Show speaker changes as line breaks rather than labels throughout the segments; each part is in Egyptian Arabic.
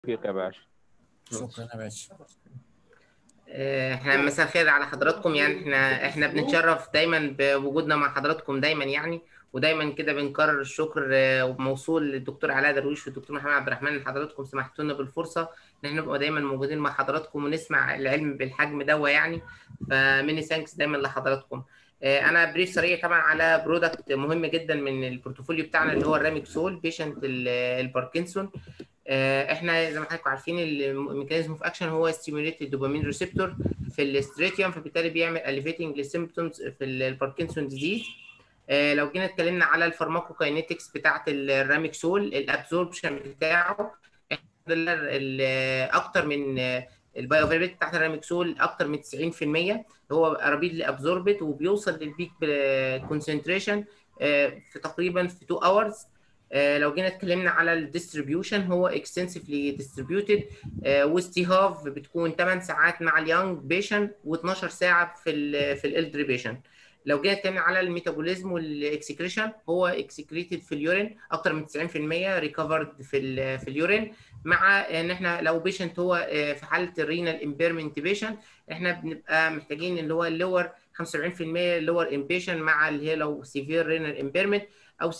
فيك يا باشا
شكرا يا باشا
آه، احنا مساء الخير على حضراتكم يعني احنا احنا بنتشرف دايما بوجودنا مع حضراتكم دايما يعني ودايما كده بنكرر الشكر آه، موصول للدكتور علاء درويش والدكتور محمد عبد الرحمن ان حضراتكم سمحتوا لنا بالفرصه ان احنا نبقى دايما موجودين مع حضراتكم ونسمع العلم بالحجم دوا يعني فميني ثانكس دايما لحضراتكم آه، انا بريف سريع طبعا على برودكت مهم جدا من البورتفوليو بتاعنا اللي هو الراميكسول بيشنت الباركنسون آه، احنا زي ما حضراتكم عارفين الميكانيزم اوف اكشن هو ستيموليت الدوبامين ريسبتور في الاستريتيوم فبالتالي بيعمل اليفيتنج للسيمبتومز في الباركنسون ديزيز آه، لو جينا اتكلمنا على الفارماكوكاينيتكس بتاعه الراميكسول الابزوربشن بتاعه اكتر من البايوفيربيت بتاعت الراميكسول اكتر من 90% هو رابيد لابزوربت وبيوصل للبيك كونسنتريشن في تقريبا في 2 اورز لو جينا اتكلمنا على الديستريبيوشن هو اكستنسفلي ديستريبيوتد وستي هاف بتكون 8 ساعات مع اليونج بيشنت و12 ساعه في ال في الالدري بيشنت لو جينا اتكلمنا على الميتابوليزم والاكسكريشن هو اكسكريتد في اليورين اكتر من 90% ريكفرد في ال في اليورين مع ان احنا لو بيشنت هو في حاله الرينال امبيرمنت بيشنت احنا بنبقى محتاجين اللي هو اللور 75% اللور امبيشن مع اللي هي لو سيفير رينال امبيرمنت او 60%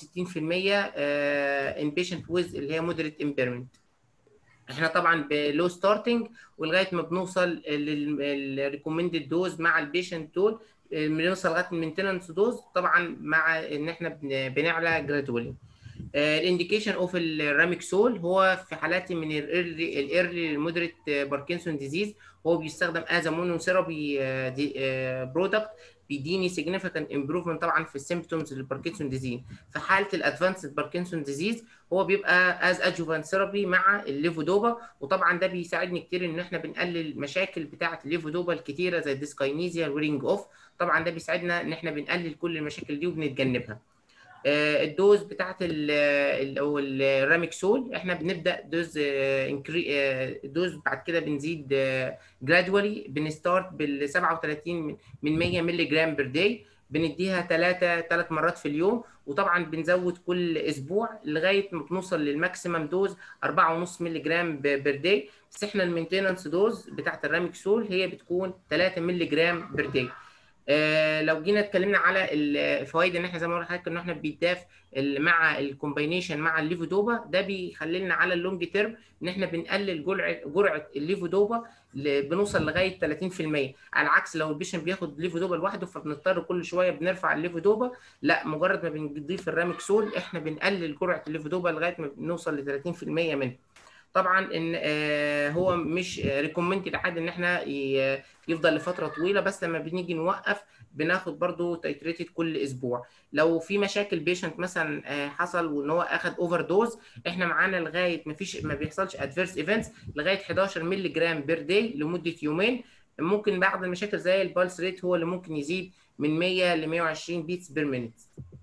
امبيشنت ويز اللي هي مودريت امبيرمنت احنا طبعا بلو ستارتنج ولغايه ما بنوصل للريكومندد دوز مع البيشنت دول بنوصل لغايه المينتننس دوز طبعا مع ان احنا بنعلى جرادولي الانديكيشن اوف الراميكسول هو في حالات من الايرلي الايرلي مودريت باركنسون ديزيز هو بيستخدم از مونو ثيرابي برودكت بيديني significant امبروفمنت طبعا في السيمبتومز للباركنسون ديزيز في حاله الادفانسد باركنسون ديزيز هو بيبقى از ادجوفانت ثيرابي مع الليفودوبا وطبعا ده بيساعدني كتير ان احنا بنقلل المشاكل بتاعه الليفودوبا الكتيره زي الديسكاينيزيا الويرنج اوف طبعا ده بيساعدنا ان احنا بنقلل كل المشاكل دي وبنتجنبها آه الدوز بتاعت او الراميكسول احنا بنبدا دوز آه دوز بعد كده بنزيد جرادولي بنستارت بال 37 من 100 مللي جرام بير داي بنديها ثلاثة ثلاث مرات في اليوم وطبعا بنزود كل اسبوع لغايه ما بنوصل للماكسيمم دوز 4.5 مللي جرام بير داي بس احنا المينتيننس دوز بتاعت الراميكسول هي بتكون 3 مللي جرام بير داي آه لو جينا اتكلمنا على الفوائد ان احنا زي ما قلت لحضرتك ان احنا بيتضاف مع الكومباينيشن مع الليفودوبا ده بيخلي لنا على اللونج تيرم ان احنا بنقلل جرعه جرعه الليفودوبا بنوصل لغايه 30% على العكس لو البيشنت بياخد ليفودوبا لوحده فبنضطر كل شويه بنرفع الليفودوبا لا مجرد ما بنضيف الراميكسول احنا بنقلل جرعه الليفودوبا لغايه ما بنوصل ل 30% منه طبعا ان هو مش ريكومنت لحد ان احنا يفضل لفتره طويله بس لما بنيجي نوقف بناخد برضو تيتريتد كل اسبوع لو في مشاكل بيشنت مثلا حصل وان هو اخد اوفر دوز احنا معانا لغايه ما فيش ما بيحصلش ادفيرس ايفنتس لغايه 11 مللي جرام بير داي لمده يومين ممكن بعض المشاكل زي البالس ريت هو اللي ممكن يزيد من 100 ل 120 بيتس بير مينيت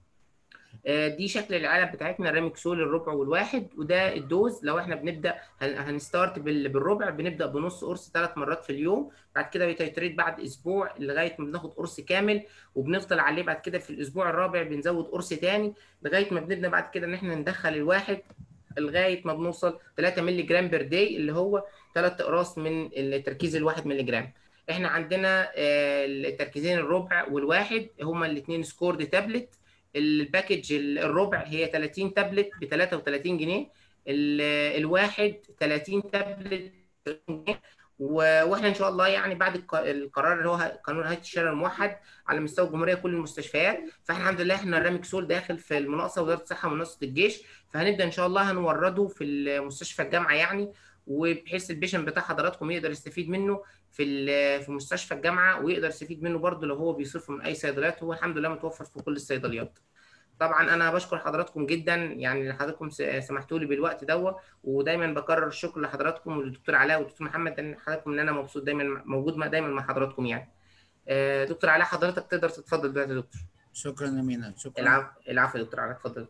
دي شكل العلب بتاعتنا الراميكسول الربع والواحد وده الدوز لو احنا بنبدا هنستارت بالربع بنبدا بنص قرص ثلاث مرات في اليوم بعد كده بيتيتريت بعد اسبوع لغايه ما بناخد قرص كامل وبنفضل عليه بعد كده في الاسبوع الرابع بنزود قرص تاني لغايه ما بنبدا بعد كده ان احنا ندخل الواحد لغايه ما بنوصل 3 مللي جرام بير داي اللي هو ثلاث اقراص من التركيز الواحد مللي جرام احنا عندنا التركيزين الربع والواحد هما الاثنين سكورد تابلت الباكج الربع هي 30 تابلت ب 33 جنيه الواحد 30 تابلت جنيه واحنا ان شاء الله يعني بعد القرار اللي هو قانون هيئه الشارع الموحد على مستوى الجمهوريه كل المستشفيات فاحنا الحمد لله احنا الراميكسول داخل في المناقصه وزاره الصحه ومناقصه الجيش فهنبدا ان شاء الله هنورده في مستشفى الجامعه يعني وبحيث البيشن بتاع حضراتكم يقدر يستفيد منه في في مستشفى الجامعه ويقدر يستفيد منه برضه لو هو بيصرفه من اي صيدليات هو الحمد لله متوفر في كل الصيدليات. طبعا انا بشكر حضراتكم جدا يعني حضراتكم سمحتوا لي بالوقت دوت ودايما بكرر الشكر لحضراتكم وللدكتور علاء والدكتور محمد ان حضراتكم ان انا مبسوط دايما موجود دايما مع حضراتكم يعني. دكتور علاء حضرتك تقدر تتفضل دلوقتي يا دكتور.
شكرا يا مينا شكرا
العفو العفو يا دكتور علاء اتفضل.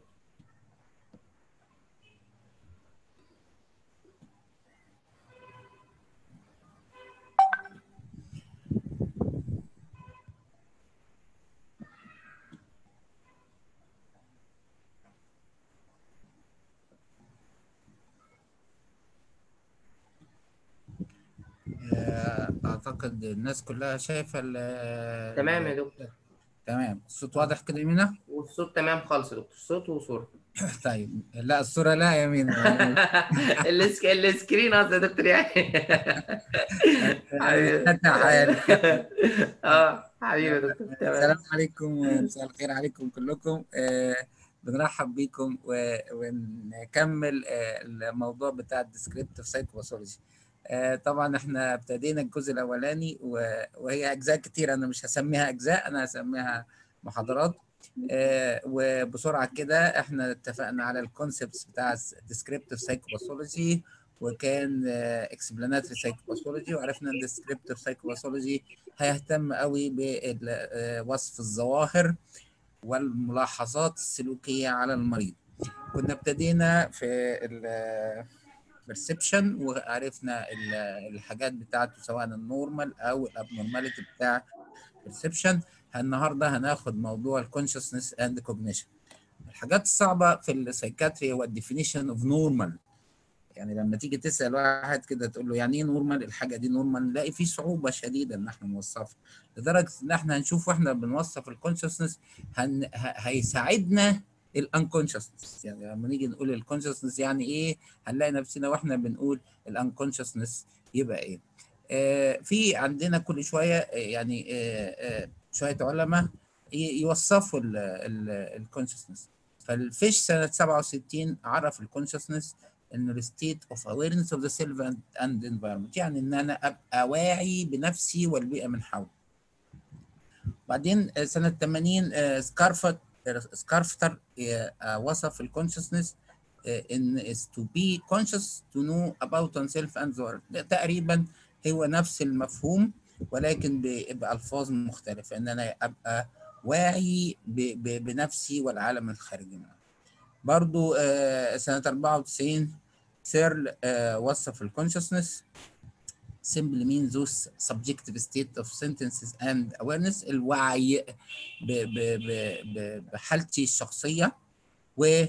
اعتقد الناس كلها شايفه ال-
تمام يا دكتور
تمام الصوت واضح كده يمينة
والصوت تمام خالص يا دكتور صوت وصورة
طيب لا الصورة لا يا يمينة
السك... السكرين قصدي يا دكتور يعني حبيبي.
فتح حالي.
اه حبيبي يا دكتور تمام
السلام عليكم ومساء الخير عليكم كلكم آه، بنرحب بيكم و- ونكمل آه، الموضوع بتاع الديسكريبتيف سايكوباثولوجي طبعا احنا ابتدينا الجزء الاولاني و- وهي اجزاء كتير انا مش هسميها اجزاء انا هسميها محاضرات آه، وبسرعه كده احنا اتفقنا على الكونسبتس بتاع الديسكريبتيف سايكوباثولوجي وكان اكسبلاناتري سايكوباثولوجي وعرفنا ان الديسكريبتيف سايكوباثولوجي هيهتم قوي بوصف الظواهر والملاحظات السلوكية على المريض كنا ابتدينا في البرسبشن وعرفنا ال- الحاجات بتاعته سواء النورمال او الابنورماليتي بتاع البرسبشن النهارده هناخد موضوع الكونشسنس اند كوجنيشن الحاجات الصعبة في السايكاتري هو الديفينيشن اوف نورمال يعني لما تيجي تسأل واحد كده تقول له يعني ايه نورمال الحاجة دي نورمال نلاقي في صعوبة شديدة ان احنا نوصفها لدرجة ان احنا هنشوف واحنا بنوصف الكونشسنس هن... ه- هيساعدنا الانكونشسنس يعني لما نيجي نقول الكونشسنس يعني ايه هنلاقي نفسنا واحنا بنقول الانكونشسنس يبقى ايه آه في عندنا كل شوية آه، يعني آه آه شوية علماء ي- يوصفوا الكونشسنس فالفيش سنة 67 عرف الكونشسنس انه الستيت اوف awareness of the self and, and environment يعني ان انا ابقى واعي بنفسي والبيئة من حولي بعدين آه، سنة 80 آه، سكارفت سكارفتر آه، آه، وصف الكونشسنس ان is to be conscious to know about oneself and the world ده تقريبا هو نفس المفهوم ولكن ب- بألفاظ مختلفة ان انا ابقى واعي ب- ب- بنفسي والعالم الخارجي منها. برضو آه، سنة 94 سيرل آه، وصف الكونشسنس simply means those subjective state of sentences and awareness الوعي ب ب ب ب بحالتي الشخصية و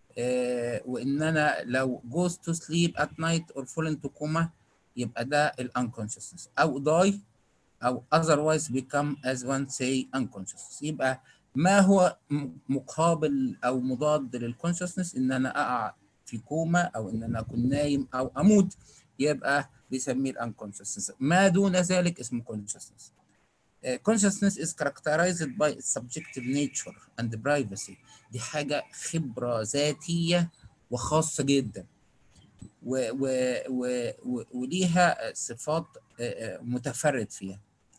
آه، وإن أنا لو goes to sleep at night or fall into coma يبقى ده ال unconsciousness أو die أو otherwise become as one say unconscious يبقى ما هو م- مقابل أو مضاد للconsciousness إن أنا أقع في كوما أو إن أنا أكون نايم أو أموت يبقى بيسميه الانكونشسنس ما دون ذلك اسمه consciousness Uh, consciousness is characterized by its subjective nature and privacy دي حاجة خبرة ذاتية وخاصة جدا و و و و وليها صفات uh, uh, متفرد فيها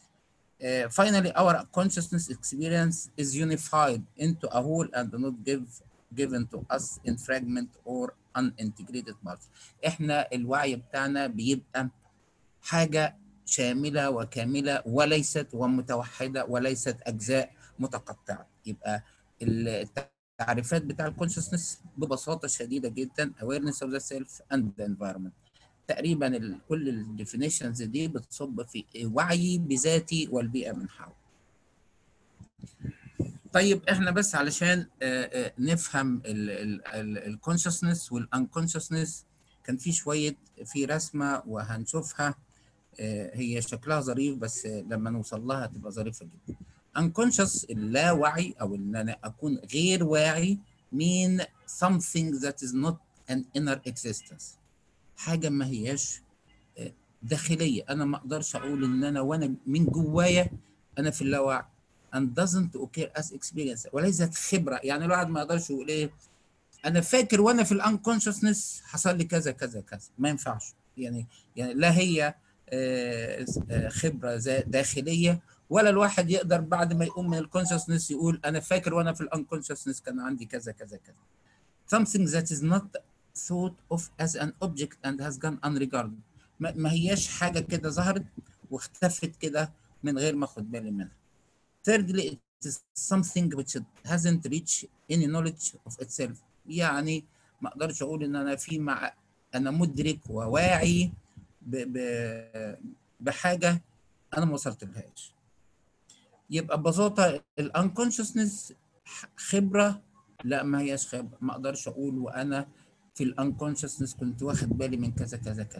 Uh, finally our consciousness experience is unified into a whole and not give given to us in fragment or unintegrated parts احنا الوعي بتاعنا بيبقى حاجة شاملة وكاملة وليست ومتوحدة وليست أجزاء متقطعة يبقى ال- التعريفات بتاع الكونشسنس ببساطة شديدة جدا awareness of the self and the environment تقريبا ال- كل الديفينيشنز دي بتصب في وعي بذاتي والبيئة من حولي طيب احنا بس علشان آه، آه، نفهم الكونشسنس والانكونشسنس كان في شويه في رسمه وهنشوفها آه، هي شكلها ظريف بس آه، لما نوصل لها تبقى ظريفه جدا unconscious اللاوعي او ان انا اكون غير واعي mean something that is not an inner existence حاجه ما هياش آه، داخليه انا ما اقدرش اقول ان انا وانا من جوايا انا في اللاوعي and doesn't occur as experience وليست خبره يعني الواحد ما يقدرش يقول ايه انا فاكر وانا في الانكونشسنس حصل لي كذا كذا كذا ما ينفعش يعني يعني لا هي آه، آه، خبره ذا- داخليه ولا الواحد يقدر بعد ما يقوم من الكونشسنس يقول انا فاكر وانا في الانكونشسنس كان عندي كذا كذا كذا something that is not thought of as an object and has gone unregarded ما, ما هياش حاجه كده ظهرت واختفت كده من غير ما اخد بالي منها thirdly it is something which hasn't reached any knowledge of itself يعني ما اقدرش اقول ان انا في مع انا مدرك وواعي ب... ب... بحاجه انا ما وصلت لهاش يبقى ببساطه الانكونشسنس خبره لا ما هياش خبره ما اقدرش اقول وانا في الانكونشسنس كنت واخد بالي من كذا كذا كذا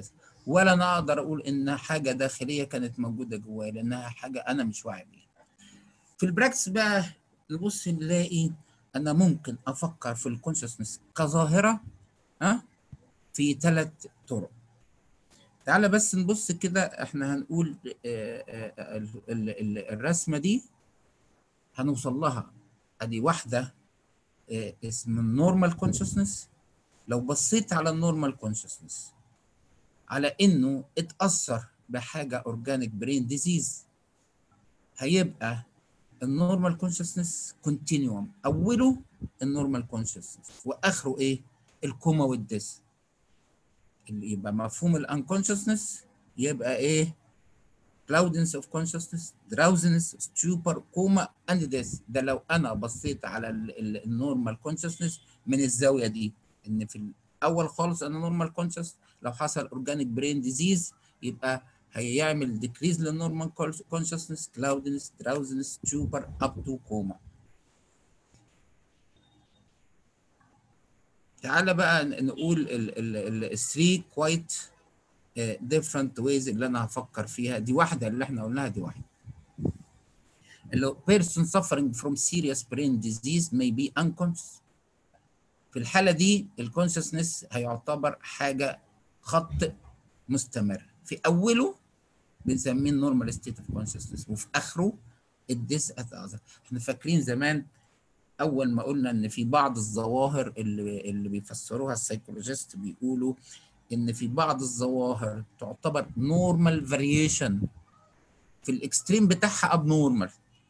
ولا انا اقدر اقول انها حاجه داخليه كانت موجوده جوايا لانها حاجه انا مش واعي بيها في البراكتس بقى نبص نلاقي انا ممكن افكر في الكونشسنس كظاهره ها في ثلاث طرق تعالى بس نبص كده احنا هنقول آه، آه، ال- ال- ال- الرسمه دي هنوصل لها ادي واحده آه، اسم النورمال كونشسنس لو بصيت على النورمال كونشسنس على انه اتاثر بحاجه اورجانيك برين ديزيز هيبقى النورمال كونشسنس كونتينيوم اوله النورمال كونشسنس واخره ايه الكوما والديس اللي يبقى مفهوم الانكونشسنس يبقى ايه cloudiness of consciousness drowsiness stupor coma and death ده لو انا بصيت على النورمال كونشسنس من الزاويه دي ان في الاول خالص انا نورمال كونشس لو حصل اورجانيك برين ديزيز يبقى هيعمل ديكريز للنورمال كونشسنس cloudiness drowsiness stupor up to coma تعالى بقى نقول الثري كويت different ways اللي انا هفكر فيها دي واحده اللي احنا قلناها دي واحده اللي هو person suffering from serious brain disease may be unconscious في الحاله دي الكونشسنس هيعتبر حاجه خط مستمر في اوله بنسميه النورمال ستيت اوف كونشسنس وفي اخره الديس اذر احنا فاكرين زمان اول ما قلنا ان في بعض الظواهر اللي اللي بيفسروها السايكولوجيست بيقولوا ان في بعض الظواهر تعتبر نورمال فاريشن في الاكستريم بتاعها اب نورمال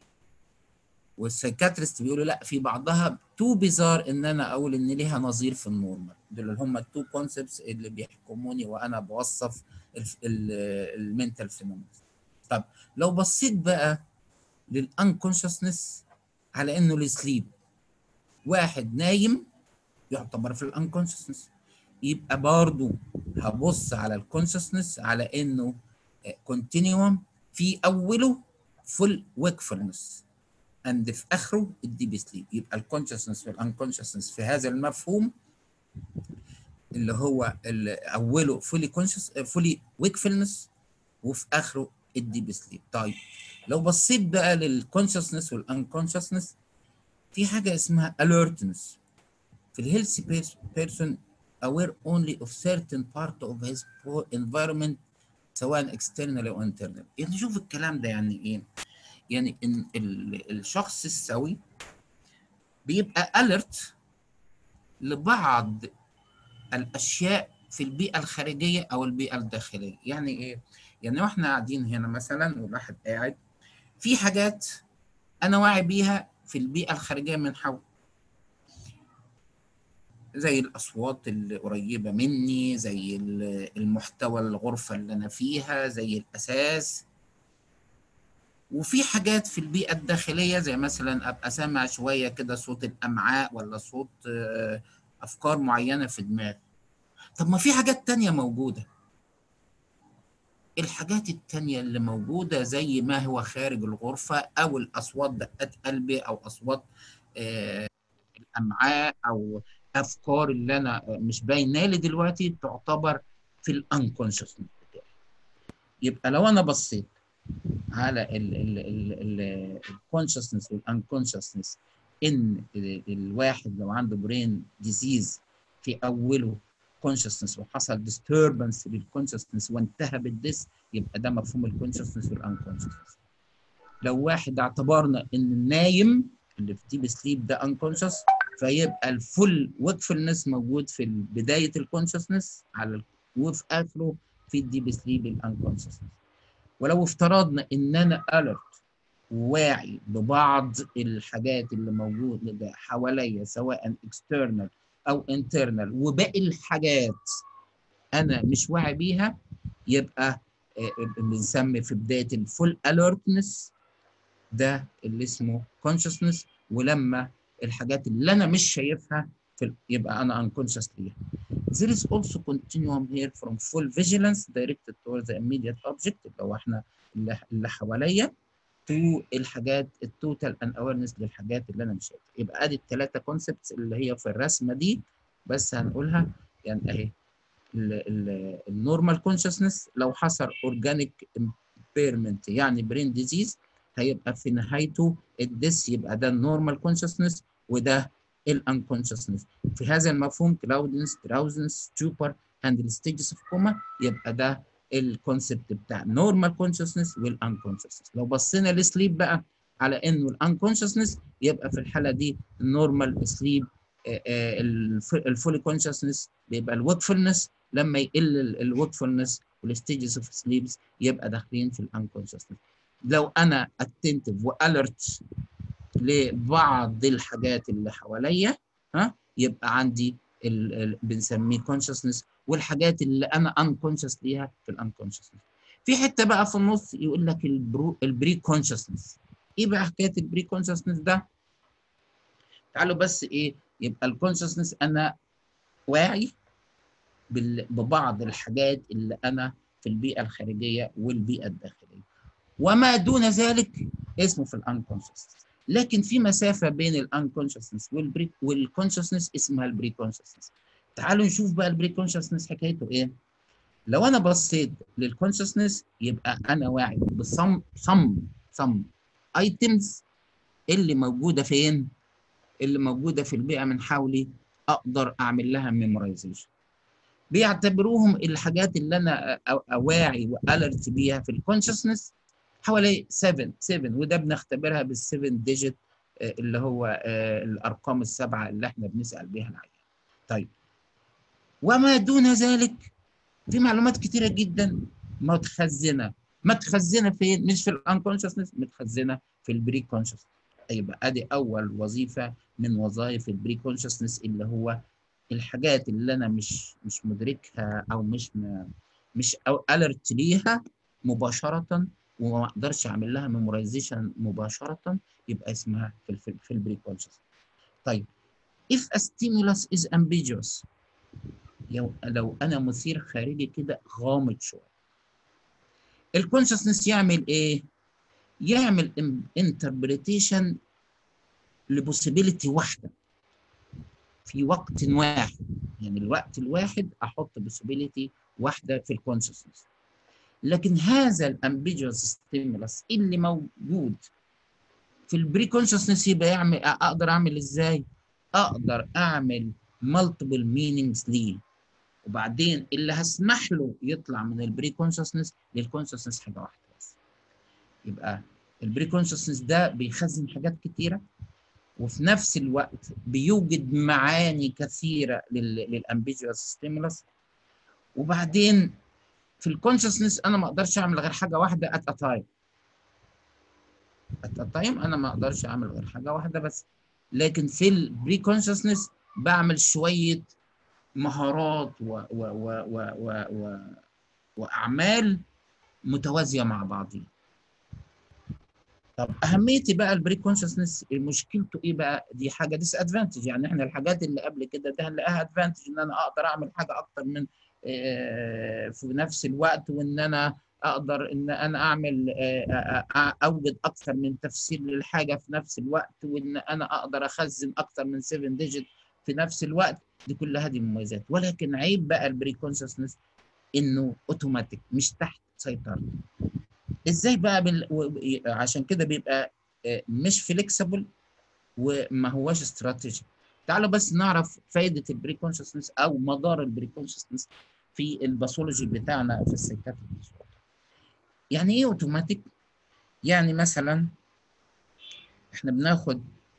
والسايكاتريست بيقولوا لا في بعضها تو بيزار ان انا اقول ان ليها نظير في النورمال دول اللي هم التو كونسبتس اللي بيحكموني وانا بوصف المنتال فينومينز طب لو بصيت بقى للانكونشسنس على انه السليب واحد نايم يعتبر في الانكونشسنس يبقى برضو هبص على الكونشسنس على انه كونتينيوم في اوله فول ويكفولنس اند في اخره الديب سليب يبقى الكونشسنس والانكونشسنس في هذا المفهوم اللي هو اللي اوله فولي كونشس فولي ويكفولنس وفي اخره الديب سليب طيب لو بصيت بقى للكونشسنس والانكونشسنس في حاجه اسمها alertness في الهيلثي بيرسون aware only of certain part of his environment سواء external او internal يعني شوف الكلام ده يعني ايه يعني ان الشخص السوي بيبقى alert لبعض الاشياء في البيئه الخارجيه او البيئه الداخليه يعني ايه يعني واحنا قاعدين هنا مثلا والواحد قاعد في حاجات انا واعي بيها في البيئه الخارجيه من حول زي الاصوات اللي قريبه مني زي المحتوى الغرفه اللي انا فيها زي الاساس وفي حاجات في البيئه الداخليه زي مثلا ابقى سامع شويه كده صوت الامعاء ولا صوت افكار معينه في دماغي طب ما في حاجات تانية موجوده الحاجات التانية اللي موجودة زي ما هو خارج الغرفة أو الأصوات دقات قلبي أو أصوات آه الأمعاء أو أفكار اللي أنا مش باينة لي دلوقتي تعتبر في الأنكونشسنس بتاعي يبقى لو أنا بصيت على الكونشسنس والانكونشسنس ان الواحد لو عنده برين ديزيز في اوله كونشسنس وحصل disturbance للكونشسنس وانتهى بالديس يبقى ده مفهوم الكونشسنس والانكونشسنس لو واحد اعتبرنا ان النايم اللي في ديب سليب ده انكونشس فيبقى الفول ويكفulness موجود في بدايه الكونشسنس على وفي اخره في الديب سليب الانكونشسنس ولو افترضنا ان انا alert واعي ببعض الحاجات اللي موجوده حواليا سواء external او internal وباقي الحاجات انا مش واعي بيها يبقى بنسمي في بدايه الفول alertness ده اللي اسمه consciousness ولما الحاجات اللي انا مش شايفها في يبقى انا unconscious ليها. There is also continuum here from full vigilance directed towards the immediate object اللي هو احنا اللي حواليا to الحاجات التوتال ان اويرنس للحاجات اللي انا مش شايفها يبقى ادي الثلاثه كونسبتس اللي هي في الرسمه دي بس هنقولها يعني اهي النورمال كونشسنس لو حصل اورجانيك امبيرمنت يعني برين ديزيز هيبقى في نهايته الدس يبقى ده النورمال كونشسنس وده الانكونشسنس في هذا المفهوم كلاودنس دراوزنس ستوبر اند الستيجز اوف كوما يبقى ده الكونسبت بتاع نورمال كونشسنس والانكونشسنس لو بصينا للسليب بقى على انه الانكونشسنس يبقى في الحاله دي النورمال سليب الفولي كونشسنس بيبقى الوكفulness لما يقل الوكفulness والستيجز اوف سليبس يبقى داخلين في الانكونشسنس لو انا اتنتف والرت لبعض الحاجات اللي حواليا ها يبقى عندي ال ال بنسميه كونشسنس والحاجات اللي انا انكونشس ليها في الانكونشسنس في حته بقى في النص يقول لك البرو البري كونشسنس ايه بقى حكايه البري كونشسنس ده تعالوا بس ايه يبقى الكونشسنس انا واعي ببعض الحاجات اللي انا في البيئه الخارجيه والبيئه الداخليه وما دون ذلك اسمه في الانكونشسنس لكن في مسافه بين الانكونشسنس والبري والكونشسنس اسمها البري كونشسنس تعالوا نشوف بقى البري كونشسنس حكايته ايه لو انا بصيت للكونشسنس يبقى انا واعي بصم صم صم ايتمز اللي موجوده فين اللي موجوده في البيئه من حولي اقدر اعمل لها ميمورايزيشن بيعتبروهم الحاجات اللي انا اواعي والرت بيها في الكونشسنس حوالي 7 7 وده بنختبرها بال7 ديجيت اللي هو الارقام السبعه اللي احنا بنسال بيها العيان. طيب وما دون ذلك في معلومات كتيره جدا متخزنه متخزنه فين؟ مش في الانكونشسنس متخزنه في البري كونشسنس يبقى ادي اول وظيفه من وظائف البري كونشسنس اللي هو الحاجات اللي انا مش مش مدركها او مش م... مش او الرت ليها مباشره وما اقدرش اعمل لها ميمورايزيشن مباشره يبقى اسمها في ال في البري كونشس طيب if a stimulus is ambiguous لو انا مثير خارجي كده غامض شويه الكونشسنس يعمل ايه يعمل انتربريتيشن لبوسيبيليتي واحده في وقت واحد يعني الوقت الواحد احط بوسيبيليتي واحده في الكونشسنس لكن هذا الامبيجوس ستيمولس اللي موجود في البري كونشسنس يبقى يعمل اقدر اعمل ازاي؟ اقدر اعمل مالتيبل مينينجز ليه وبعدين اللي هسمح له يطلع من البري كونشسنس للكونشسنس حاجه واحده بس يبقى البري كونشسنس ده بيخزن حاجات كتيره وفي نفس الوقت بيوجد معاني كثيره للامبيجوس ستيمولس وبعدين في الكونشسنس انا ما اقدرش اعمل غير حاجه واحده ات ا تايم ات ا تايم انا ما اقدرش اعمل غير حاجه واحده بس لكن في البري كونشسنس بعمل شويه مهارات و و و و و و واعمال متوازيه مع بعضها طب اهميتي بقى البري كونشسنس مشكلته ايه بقى دي حاجه ديس ادفانتج يعني احنا الحاجات اللي قبل كده ده هنلاقيها ادفانتج ان انا اقدر اعمل حاجه اكتر من في نفس الوقت وان انا اقدر ان انا اعمل اوجد اكثر من تفسير للحاجه في نفس الوقت وان انا اقدر اخزن اكثر من 7 ديجيت في نفس الوقت دي كلها دي مميزات ولكن عيب بقى البري كونشسنس انه اوتوماتيك مش تحت سيطرتي ازاي بقى بال... عشان كده بيبقى مش فليكسبل وما هواش استراتيجي تعالوا بس نعرف فائده البري كونشسنس او مدار البري كونشسنس في الباثولوجي بتاعنا في السيكاتري يعني ايه اوتوماتيك يعني مثلا احنا بناخد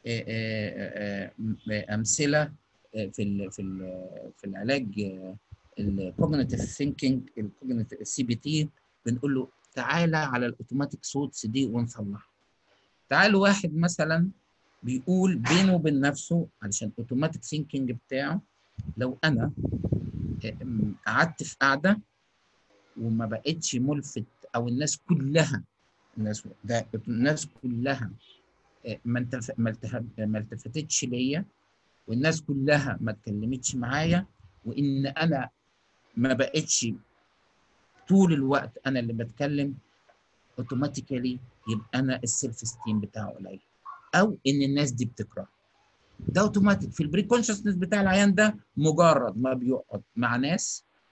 امثله في ال في ال في العلاج الكوجنيتيف ثينكينج الكوجنيتيف السي بي تي بنقول له تعالى على الاوتوماتيك صوتس دي ونصلحها تعالوا واحد مثلا بيقول بينه وبين نفسه علشان اوتوماتيك ثينكينج بتاعه لو انا قعدت في قعده وما بقتش ملفت او الناس كلها الناس ده الناس كلها ما ما التفتتش ليا والناس كلها ما اتكلمتش معايا وان انا ما بقتش طول الوقت انا اللي بتكلم اوتوماتيكالي يبقى انا السيلف ستيم بتاعه قليل او ان الناس دي بتكره ده اوتوماتيك في البري كونشسنس بتاع العيان ده مجرد ما بيقعد مع ناس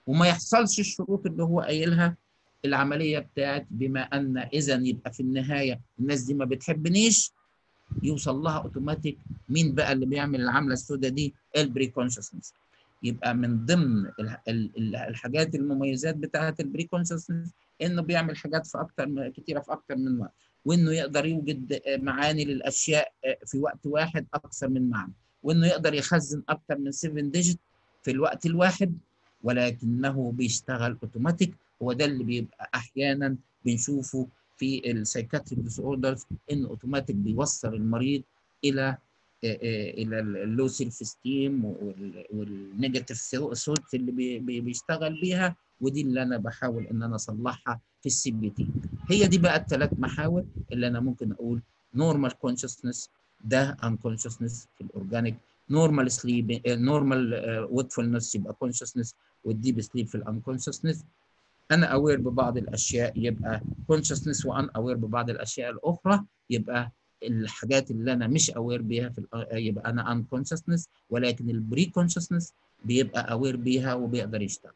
وما يحصلش الشروط اللي هو قايلها العمليه بتاعت بما ان اذا يبقى في النهايه الناس دي ما بتحبنيش يوصل لها اوتوماتيك مين بقى اللي بيعمل العمله السوداء دي البري كونشسنس يبقى من ضمن الحاجات المميزات بتاعه البري كونشسنس انه بيعمل حاجات في اكتر كتيره في اكتر من وقت وانه يقدر يوجد معاني للاشياء في وقت واحد اكثر من معنى وانه يقدر يخزن اكتر من 7 ديجيت في الوقت الواحد ولكنه بيشتغل اوتوماتيك هو ده اللي بيبقى احيانا بنشوفه في السايكاتريك ديس اوردرز ان اوتوماتيك بيوصل المريض الى الى اللو سيلف ستيم والنيجاتيف ثوتس اللي بي بيشتغل بيها ودي اللي انا بحاول ان انا اصلحها في السي بي تي هي دي بقى الثلاث محاور اللي انا ممكن اقول نورمال كونشسنس ده انكونشسنس في الاورجانيك نورمال سليب نورمال ويكفولنس يبقى كونشسنس والديب سليب في الانكونشسنس انا اوير ببعض الاشياء يبقى كونشسنس وان اوير ببعض الاشياء الاخرى يبقى الحاجات اللي انا مش اوير بيها في يبقى انا ان كونشسنس ولكن البري كونشسنس بيبقى اوير بيها وبيقدر يشتغل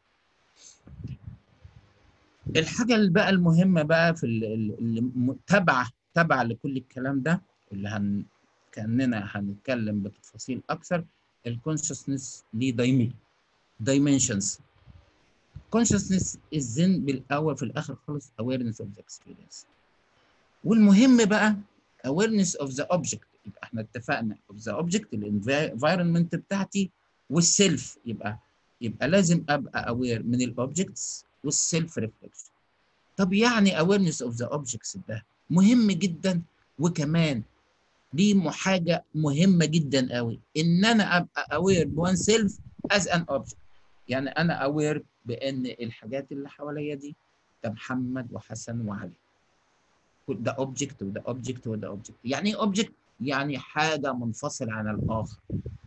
الحاجه اللي بقى المهمه بقى في اللي تابعه تابعه لكل الكلام ده اللي هن كاننا هنتكلم بتفاصيل اكثر الكونشسنس ليه دايمنشنز consciousness is then بالاول في الاخر خالص awareness of the experience والمهم بقى awareness of the object يبقى احنا اتفقنا of the object الانفايرمنت بتاعتي والسيلف يبقى يبقى لازم ابقى aware من الاوبجكتس والسيلف ريفلكشن طب يعني awareness of the objects ده مهم جدا وكمان دي حاجه مهمه جدا قوي ان انا ابقى aware بوان سيلف as an object يعني انا aware بان الحاجات اللي حواليا دي ده محمد وحسن وعلي ده اوبجكت وده اوبجكت وده اوبجكت يعني ايه اوبجكت يعني حاجه منفصله عن الاخر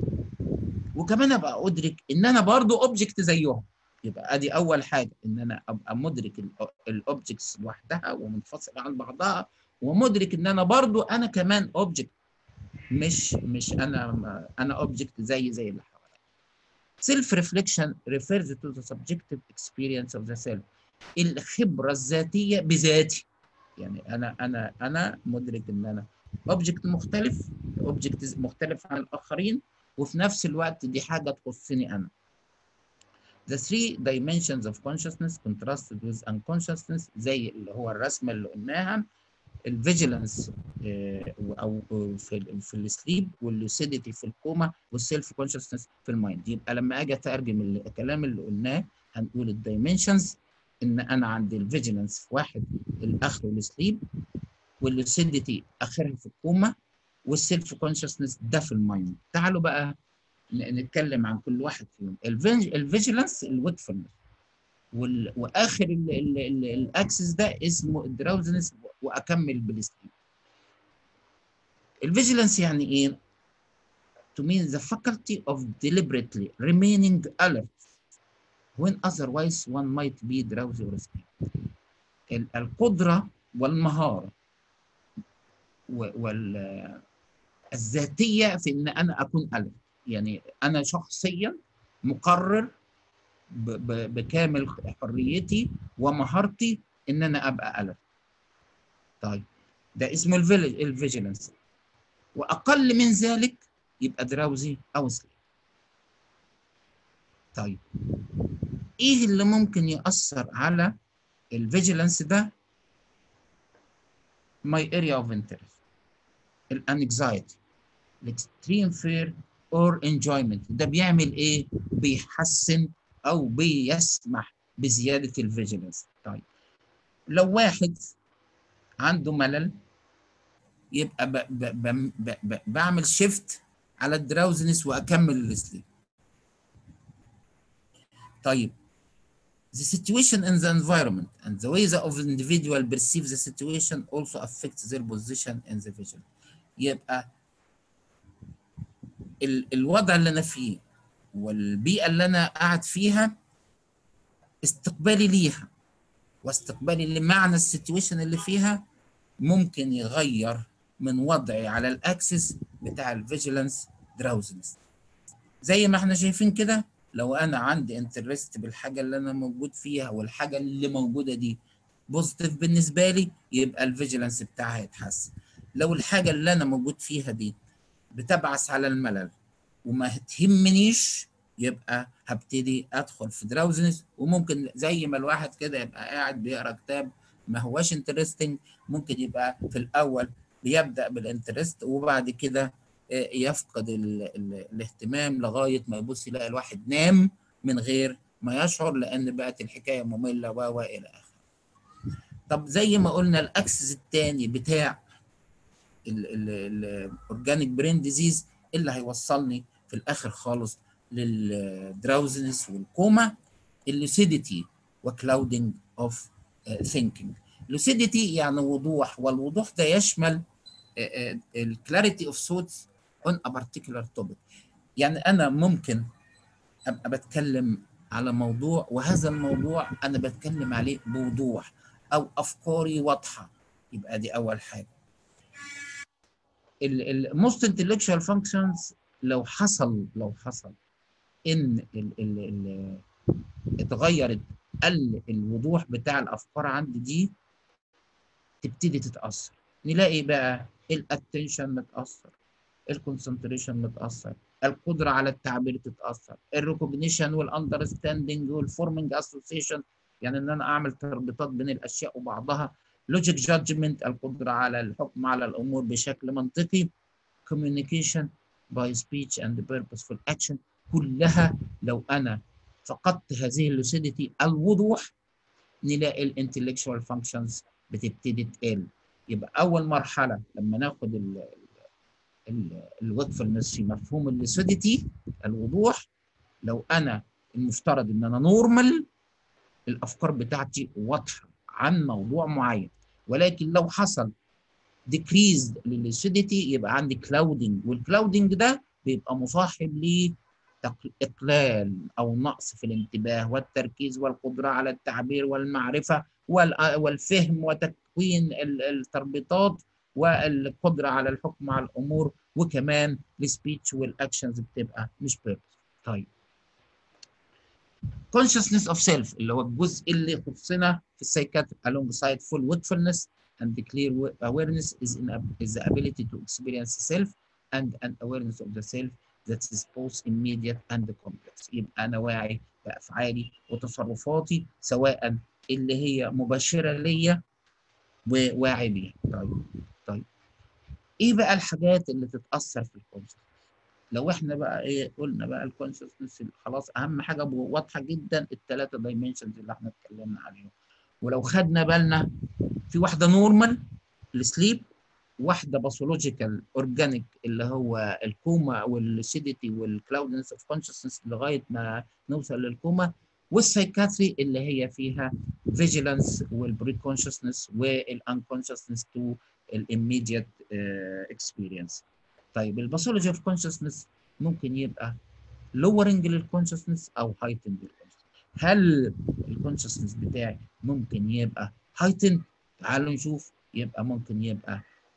وكمان ابقى ادرك ان انا برضو اوبجكت زيهم يبقى ادي اول حاجه ان انا ابقى مدرك الاوبجكتس لوحدها ومنفصله عن بعضها ومدرك ان انا برضو انا كمان اوبجكت مش مش انا انا اوبجكت زي زي اللي حواليا سيلف ريفليكشن refers to the subjective experience of the self الخبره الذاتيه بذاتي يعني انا انا انا مدرك ان انا اوبجكت مختلف اوبجكت مختلف عن الاخرين وفي نفس الوقت دي حاجه تخصني انا The three dimensions of consciousness contrasted with unconsciousness زي اللي هو الرسمه اللي قلناها الفيجيلانس او في في السليب واللوسيديتي في الكوما والسيلف كونشسنس في المايند يبقى لما اجي اترجم الكلام اللي قلناه هنقول الدايمنشنز ان انا عندي الفيجيلانس في واحد الاخر السليب واللوسيديتي اخرها في الكوما والسيلف كونشسنس ده في المايند تعالوا بقى نتكلم عن كل واحد فيهم الفيجيلانس الويكفulness واخر الاكسس ده اسمه الدراوزنس واكمل بالسليب الفيجيلانس يعني ايه to mean the faculty of deliberately remaining alert when otherwise one might be drowsy or asleep القدرة والمهارة والذاتية في ان انا اكون alert يعني انا شخصيا مقرر بكامل حريتي ومهارتي ان انا ابقى alert طيب ده اسمه الفيجيلانس واقل من ذلك يبقى دراوزي او سليب طيب ايه اللي ممكن ياثر على الفيجيلانس ده my area of interest الانكزايتي الاكستريم فير اور enjoyment ده بيعمل ايه بيحسن او بيسمح بزياده الفيجيلانس طيب لو واحد عنده ملل يبقى ب ب ب ب ب بعمل شيفت على الدراوزنس واكمل السليب طيب the situation in the environment and the way the of individual perceive the situation also affects their position in the vision يبقى ال الوضع اللي انا فيه والبيئه اللي انا قاعد فيها استقبالي ليها واستقبالي لمعنى السيتويشن اللي فيها ممكن يغير من وضعي على الاكسس بتاع الفيجيلانس دراوزنس زي ما احنا شايفين كده لو انا عندي انترست بالحاجه اللي انا موجود فيها والحاجه اللي موجوده دي بوزيتيف بالنسبه لي يبقى الفيجيلانس بتاعها يتحسن لو الحاجه اللي انا موجود فيها دي بتبعث على الملل وما تهمنيش يبقى هبتدي ادخل في دراوزنس وممكن زي ما الواحد كده يبقى قاعد بيقرا كتاب ما هواش انترستنج ممكن يبقى في الاول بيبدا بالانترست وبعد كده يفقد ال ال الاهتمام لغايه ما يبص يلاقي الواحد نام من غير ما يشعر لان بقت الحكايه ممله و الى اخره. طب زي ما قلنا الاكسس الثاني بتاع الاورجانيك برين ديزيز اللي هيوصلني في الاخر خالص للدراوزنس والكوما اللوسيديتي وكلاودنج اوف ثينكينج لوسيديتي يعني وضوح والوضوح ده يشمل الكلاريتي اوف ثوتس اون ا بارتيكولار توبيك يعني انا ممكن ابقى بتكلم على موضوع وهذا الموضوع انا بتكلم عليه بوضوح او افكاري واضحه يبقى دي اول حاجه الموست انتلكشوال فانكشنز لو حصل لو حصل ان ال ال ال اتغيرت قل الوضوح بتاع الافكار عندي دي تبتدي تتاثر نلاقي بقى الاتنشن متاثر الكونسنتريشن متاثر القدره على التعبير تتاثر الريكوجنيشن والاندرستاندنج والفورمنج اسوسيشن يعني ان انا اعمل تربيطات بين الاشياء وبعضها لوجيك جادجمنت القدره على الحكم على الامور بشكل منطقي communication by speech and purposeful action كلها لو انا فقدت هذه اللوسيديتي الوضوح نلاقي الانتلكشوال فانكشنز بتبتدي تقل يبقى اول مرحله لما ناخد ال ال الوقفلنس في مفهوم اللوسيديتي الوضوح لو انا المفترض ان انا نورمال الافكار بتاعتي واضحه عن موضوع معين ولكن لو حصل ديكريز لللوسيديتي يبقى عندي كلاودنج والكلاودنج ده بيبقى مصاحب ل اقلال او نقص في الانتباه والتركيز والقدره على التعبير والمعرفه والفهم وتكوين التربيطات والقدره على الحكم على الامور وكمان السبيتش والاكشنز بتبقى مش بيرفكت طيب consciousness of self اللي هو الجزء اللي يخصنا في السايكاتري alongside full wakefulness and clear awareness is, in a, is the ability to experience self and an awareness of the self that is both immediate and complex يبقى انا واعي بافعالي وتصرفاتي سواء اللي هي مباشره ليا وواعي بيها طيب طيب ايه بقى الحاجات اللي تتاثر في الكونسيوسنس لو احنا بقى ايه قلنا بقى الكونسيوسنس خلاص اهم حاجه واضحه جدا الثلاثه دايمنشنز اللي احنا اتكلمنا عليهم ولو خدنا بالنا في واحده نورمال السليب واحده باثولوجيكال اورجانيك اللي هو الكوما والسيديتي والكلاودنس اوف كونشسنس لغايه ما نوصل للكوما والسايكاتري اللي هي فيها فيجيلانس والبري كونشسنس والانكونشسنس تو الاميديت اكسبيرينس طيب الباثولوجي اوف كونشسنس ممكن يبقى lowering للكونشسنس او heightened للكونشسنس هل الكونشسنس بتاعي ممكن يبقى heightened تعالوا نشوف يبقى ممكن يبقى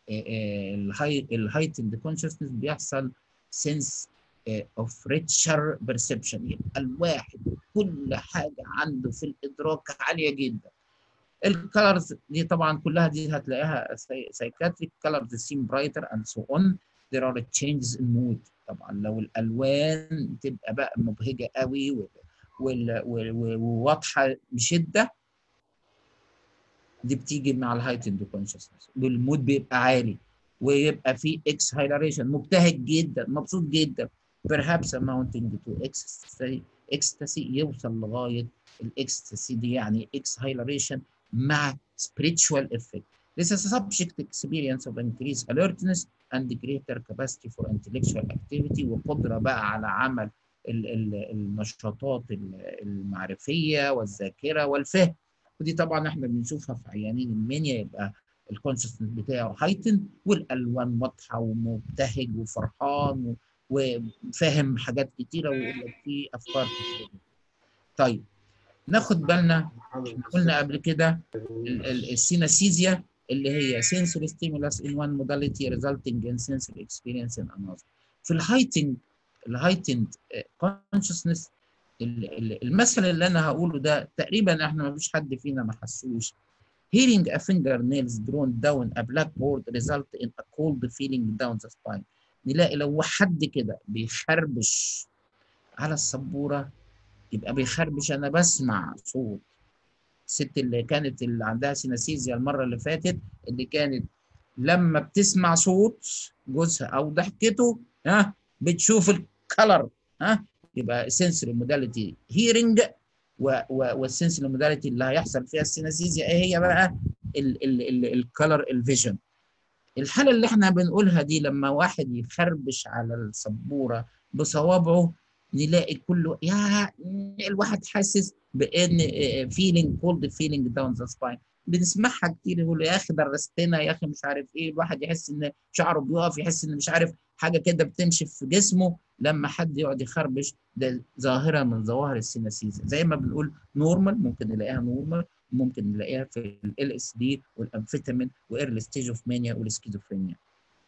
الهايتند كونشسنس بيحصل سنس اوف ريتشر بيرسبشن يبقى الواحد كل حاجه عنده في الادراك عاليه جدا الكالرز دي طبعا كلها دي هتلاقيها سايكاتريك كالرز سيم برايتر اند سو اون there are changes in mood طبعا لو الالوان تبقى بقى مبهجه قوي وواضحه بشده دي بتيجي مع الهايتند كونشسنس والمود بيبقى عالي ويبقى في اكسهايلريشن مبتهج جدا مبسوط جدا perhaps amounting to ecstasy ecstasy يوصل لغايه الاكستاسي دي يعني exhilaration مع spiritual effect This is a subject experience of increased alertness and greater capacity for intellectual activity وقدرة بقى على عمل ال ال النشاطات المعرفية والذاكرة والفهم ودي طبعا احنا بنشوفها في عيانين المنيا يبقى الكونشسنس بتاعه هايتن والالوان واضحه ومبتهج وفرحان وفاهم حاجات كتيره ويقول لك في افكار كتيره طيب ناخد بالنا قلنا قبل كده السيناسيزيا اللي هي sensory stimulus in one modality resulting in sensory experience in another في الهايتنج الهايتند consciousness ال- ال- المثل اللي انا هقوله ده تقريبا احنا ما فيش حد فينا ما حسوش hearing a fingernails drawn down a blackboard result in a cold feeling down the spine نلاقي لو حد كده بيخربش على السبورة يبقى بيخربش انا بسمع صوت الست اللي كانت اللي عندها سيناسيزيا المرة اللي فاتت اللي كانت لما بتسمع صوت جوزها او ضحكته ها بتشوف الكلر ها يبقى sensory modality hearing والسنسوري موداليتي اللي هيحصل فيها السيناسيزيا ايه هي بقى الكلر الفيجن الحاله اللي احنا بنقولها دي لما واحد يخربش على السبوره بصوابعه نلاقي كله يا الواحد حاسس بان فيلينج كولد فيلينج داون ذا سباين بنسمعها كتير يقول يا اخي درستنا يا اخي مش عارف ايه الواحد يحس ان شعره بيقف يحس ان مش عارف حاجه كده بتمشي في جسمه لما حد يقعد يخربش ده ظاهره من ظواهر السيناسيزيا زي ما بنقول نورمال ممكن نلاقيها نورمال ممكن نلاقيها في ال اس دي والامفيتامين وايرلي ستيج اوف مانيا والسكيزوفرينيا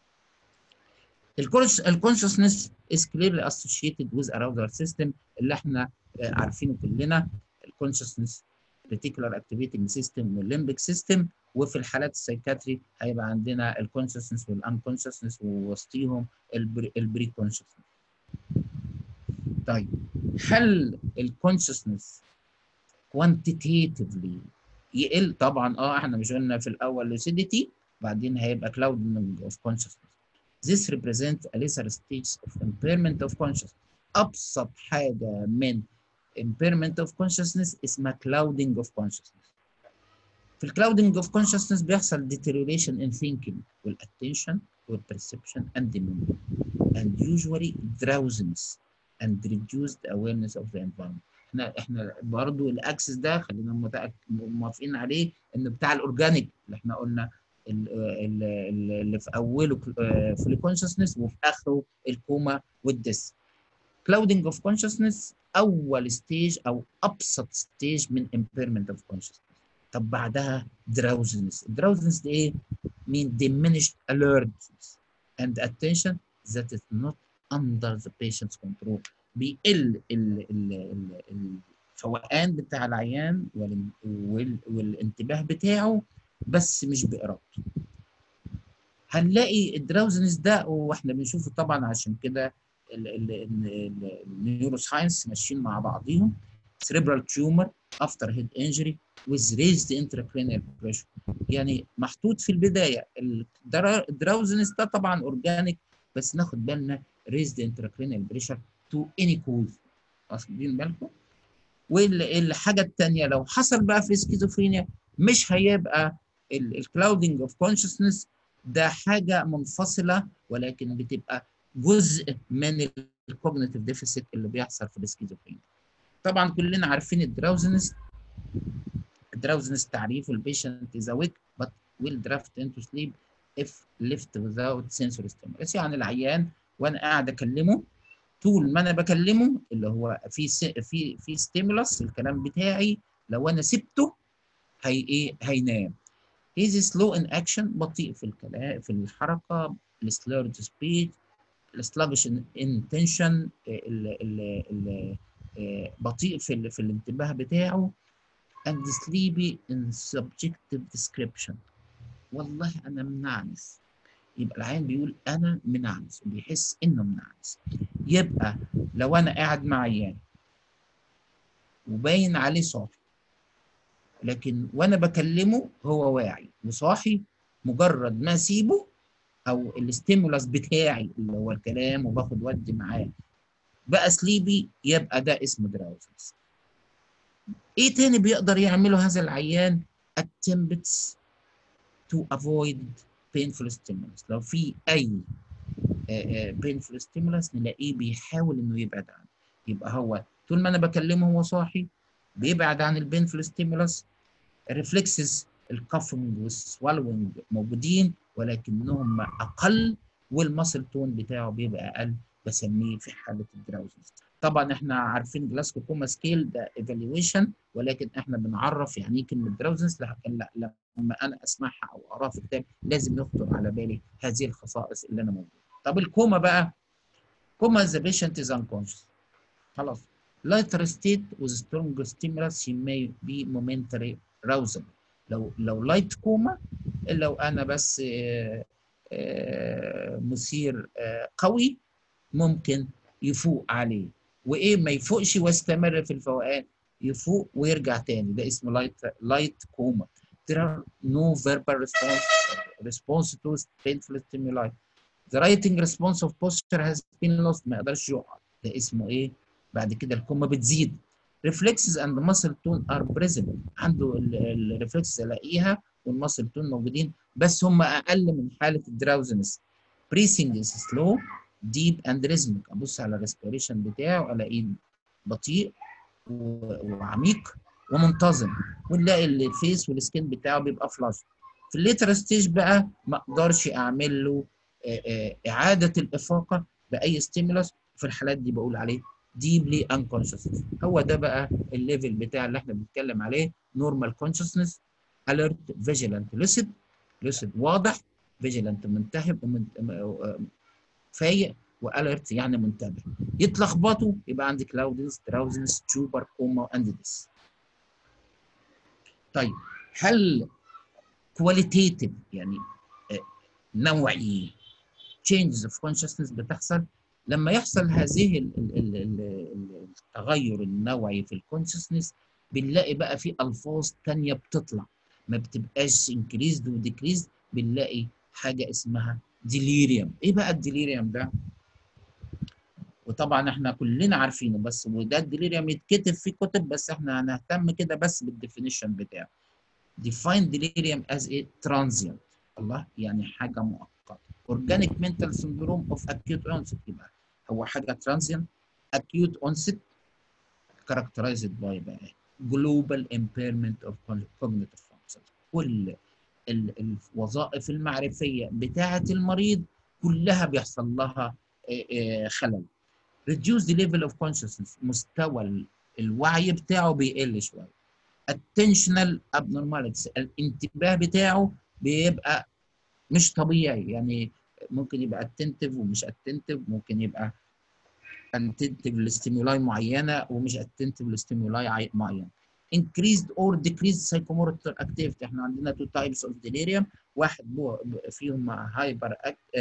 الكونشسنس is clearly associated with arousal system اللي احنا عارفينه كلنا الكونشسنس reticular activating system والليمبيك سيستم وفي الحالات السايكاتري هيبقى عندنا الكونشسنس والانكونشسنس ووسطيهم البري كونشسنس طيب هل الكونشسنس كوانتيتيفلي يقل طبعا اه احنا مش قلنا في الاول لوسيديتي بعدين هيبقى clouding of consciousness This represents a lesser stage of impairment of consciousness. أبسط حاجة من impairment of consciousness اسمها clouding of consciousness. في الكلاودنج of consciousness بيحصل deterioration in thinking والattention والperception and the memory and usually drowsiness and reduced awareness of the environment. احنا احنا برضه الاكسس ده خلينا موافقين عليه انه بتاع الاورجانيك اللي احنا قلنا اللي في اوله في الكونشسنس وفي اخره الكوما والدس كلاودنج اوف كونشسنس اول ستيج او ابسط ستيج من impairment اوف كونشسنس طب بعدها drowsiness drowsiness دي ايه mean diminished alertness and attention that is not under the patient's control بيقل ال ال الفوقان بتاع العيان والانتباه بتاعه بس مش بإرادته هنلاقي الدراوزنس ده واحنا بنشوفه طبعا عشان كده النيورو ساينس ماشيين مع بعضيهم cerebral tumor after head injury with raised intracranial pressure يعني محطوط في البدايه الدراوزنس ده طبعا اورجانيك بس ناخد بالنا raised intracranial pressure to any cause واخدين بالكم والحاجه الثانيه لو حصل بقى في السكيزوفرينيا مش هيبقى الكلاودنج اوف كونشسنس ده حاجه منفصله ولكن بتبقى جزء من الكوجنيتيف ديفيسيت اللي بيحصل في السكيزوفرينيا طبعا كلنا عارفين الدراوزنس الدراوزنس تعريف البيشنت is awake but will drift into sleep if left without sensory stimulus يعني العيان وانا قاعد اكلمه طول ما انا بكلمه اللي هو في في في ستيمولس الكلام بتاعي لو انا سبته هي ايه هينام هيز سلو ان اكشن بطيء في الكلام في الحركه السلورد سبيد السلاجش انتنشن بطيء في ال في الانتباه بتاعه and sleepy in subjective description والله انا منعنس يبقى العيان بيقول انا منعنس وبيحس انه منعنس يبقى لو انا قاعد مع عيان وباين عليه صاحي لكن وانا بكلمه هو واعي وصاحي مجرد ما اسيبه او الاستيمولاس بتاعي اللي هو الكلام وباخد ودي معاه بقى سليبي يبقى ده اسمه دراوزنس ايه تاني بيقدر يعمله هذا العيان attempts to avoid painful stimulus لو في اي painful stimulus نلاقيه بيحاول انه يبعد عنه يبقى هو طول ما انا بكلمه هو صاحي بيبعد عن البينفول ستيمولس الريفلكسز الكافنج والسوالوينج موجودين ولكنهم اقل والماسل تون بتاعه بيبقى اقل بسميه في حاله الدراوزنس طبعا احنا عارفين جلاسكو كوما سكيل ده ايفالويشن ولكن احنا بنعرف يعني ايه كلمه دراوزنس لكن لا لما انا اسمعها او اقراها في كتاب لازم يخطر على بالي هذه الخصائص اللي انا موجوده طب الكوما بقى كوما ذا بيشنت از انكونشس خلاص lighter state with stronger stimulus she may be momentary arousal لو لو لايت كوما لو انا بس آه، آه، مثير آه، قوي ممكن يفوق عليه وايه ما يفوقش ويستمر في الفوقان يفوق ويرجع تاني ده اسمه لايت لايت كوما there are no verbal response response to painful stimuli the writing response of posture has been lost ما يقدرش يقعد ده اسمه ايه بعد كده الكوما بتزيد reflexes and muscle tone are present عنده الريفلكس الاقيها والمسل تون موجودين بس هم اقل من حاله الدراوزنس breathing is slow deep and rhythmic ابص على الريسبيريشن بتاعه الاقيه بطيء و- وعميق ومنتظم ونلاقي الفيس والسكين بتاعه بيبقى فلاش في الليتر ستيج بقى ما اقدرش اعمل له آه، آه، اعاده الافاقه باي ستيمولس في الحالات دي بقول عليه deeply unconscious هو ده بقى الليفل بتاع اللي احنا بنتكلم عليه normal consciousness alert vigilant lucid lucid واضح vigilant منتهب ومن- آه، فايق واليرت يعني منتبه يتلخبطوا يبقى عندك كلاودنس دراوزنس تشوبر كوما اند ديس طيب هل كواليتيتيف يعني آه، نوعي changes of consciousness بتحصل لما يحصل هذه ال- ال- ال- ال- ال- التغير النوعي في الكونشسنس بنلاقي بقى في الفاظ تانية بتطلع ما بتبقاش انكريزد وديكريزد بنلاقي حاجه اسمها ديليريوم ايه بقى الديليريوم ده وطبعا احنا كلنا عارفينه بس وده الديليريوم يتكتب في كتب بس احنا هنهتم كده بس بالديفينيشن بتاعه define delirium as a transient الله يعني حاجه مؤقته organic mental syndrome of acute onset يبقى هو حاجه transient acute onset characterized by بقى global impairment of cognitive functions كل ال- الوظائف المعرفيه بتاعه المريض كلها بيحصل لها آه، آه، خلل reduce the level of consciousness مستوى ال- الوعي بتاعه بيقل شويه attentional abnormalities الانتباه بتاعه بيبقى مش طبيعي يعني ممكن يبقى attentive ومش attentive ممكن يبقى attentive لستيمولاي معينه ومش attentive لستيمولاي معينه increased or decreased psychomotor activity احنا عندنا two types of delirium واحد بو- فيهم هايبر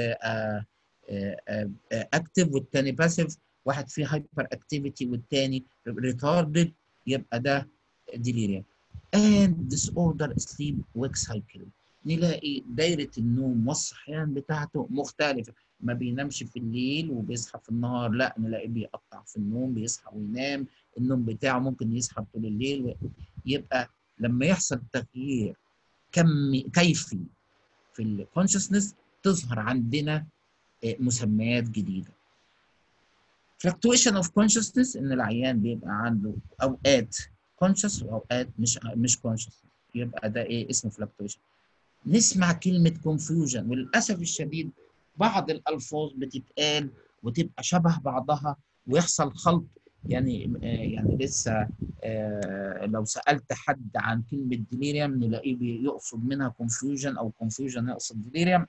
اكتيف والتاني باسيف واحد فيه هايبر اكتيفيتي والتاني retarded يبقى ده delirium and disorder sleep wake cycle نلاقي دايرة النوم والصحيان بتاعته مختلفة ما بينامش في الليل وبيصحى في النهار لا نلاقيه بيقطع في النوم بيصحى وينام النوم بتاعه ممكن يسحب طول الليل و... يبقى لما يحصل تغيير كمي كيفي في الكونشسنس تظهر عندنا آه، مسميات جديده fluctuation of consciousness ان العيان بيبقى عنده اوقات conscious واوقات مش مش conscious يبقى ده ايه اسمه fluctuation نسمع كلمه confusion وللاسف الشديد بعض الالفاظ بتتقال وتبقى شبه بعضها ويحصل خلط يعني آه، يعني لسه آه، لو سالت حد عن كلمه delirium نلاقيه بيقصد منها confusion او confusion يقصد delirium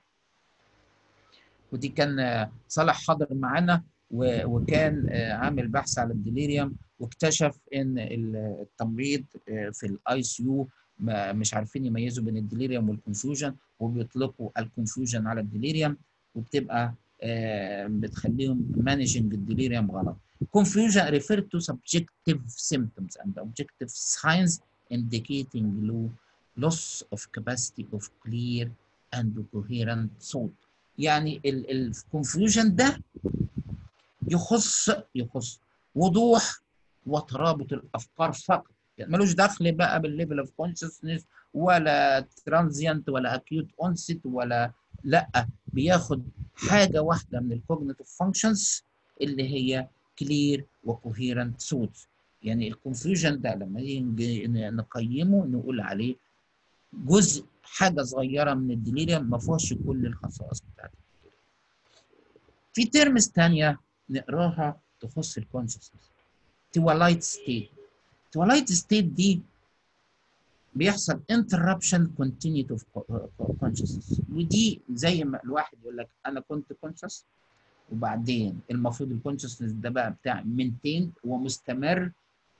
ودي كان آه، صالح حاضر معانا و- وكان آه، عامل بحث على الديليريوم واكتشف ان ال- التمريض آه، في الاي سي يو مش عارفين يميزوا بين الديليريوم والكونفيوجن وبيطلقوا الكونفيوجن على الديليريوم وبتبقى آه، بتخليهم مانجنج الديليريوم غلط. Confusion refer to subjective symptoms and objective signs indicating low loss of capacity of clear and coherent thought. يعني الكونفيوجن ده يخص يخص وضوح وترابط الافكار فقط يعني ملوش دخل بقى بالليفل اوف كونشسنس ولا ترانزيانت ولا اكيوت اونست ولا لا بياخد حاجه واحده من الكوجنيتيف فانكشنز اللي هي كلير وكوهيرنت صوت يعني الكونفيوجن ده لما نيجي نقيمه نقول عليه جزء حاجه صغيره من الديليريوم ما فيهاش كل الخصائص بتاعت الديليريوم. في تيرمز ثانيه نقراها تخص الكونشسنس تولايت ستيت تولايت ستيت دي بيحصل interruption continuity of consciousness ودي زي ما الواحد يقول لك انا كنت conscious وبعدين المفروض الكونشسنس ده بقى بتاع مينتين ومستمر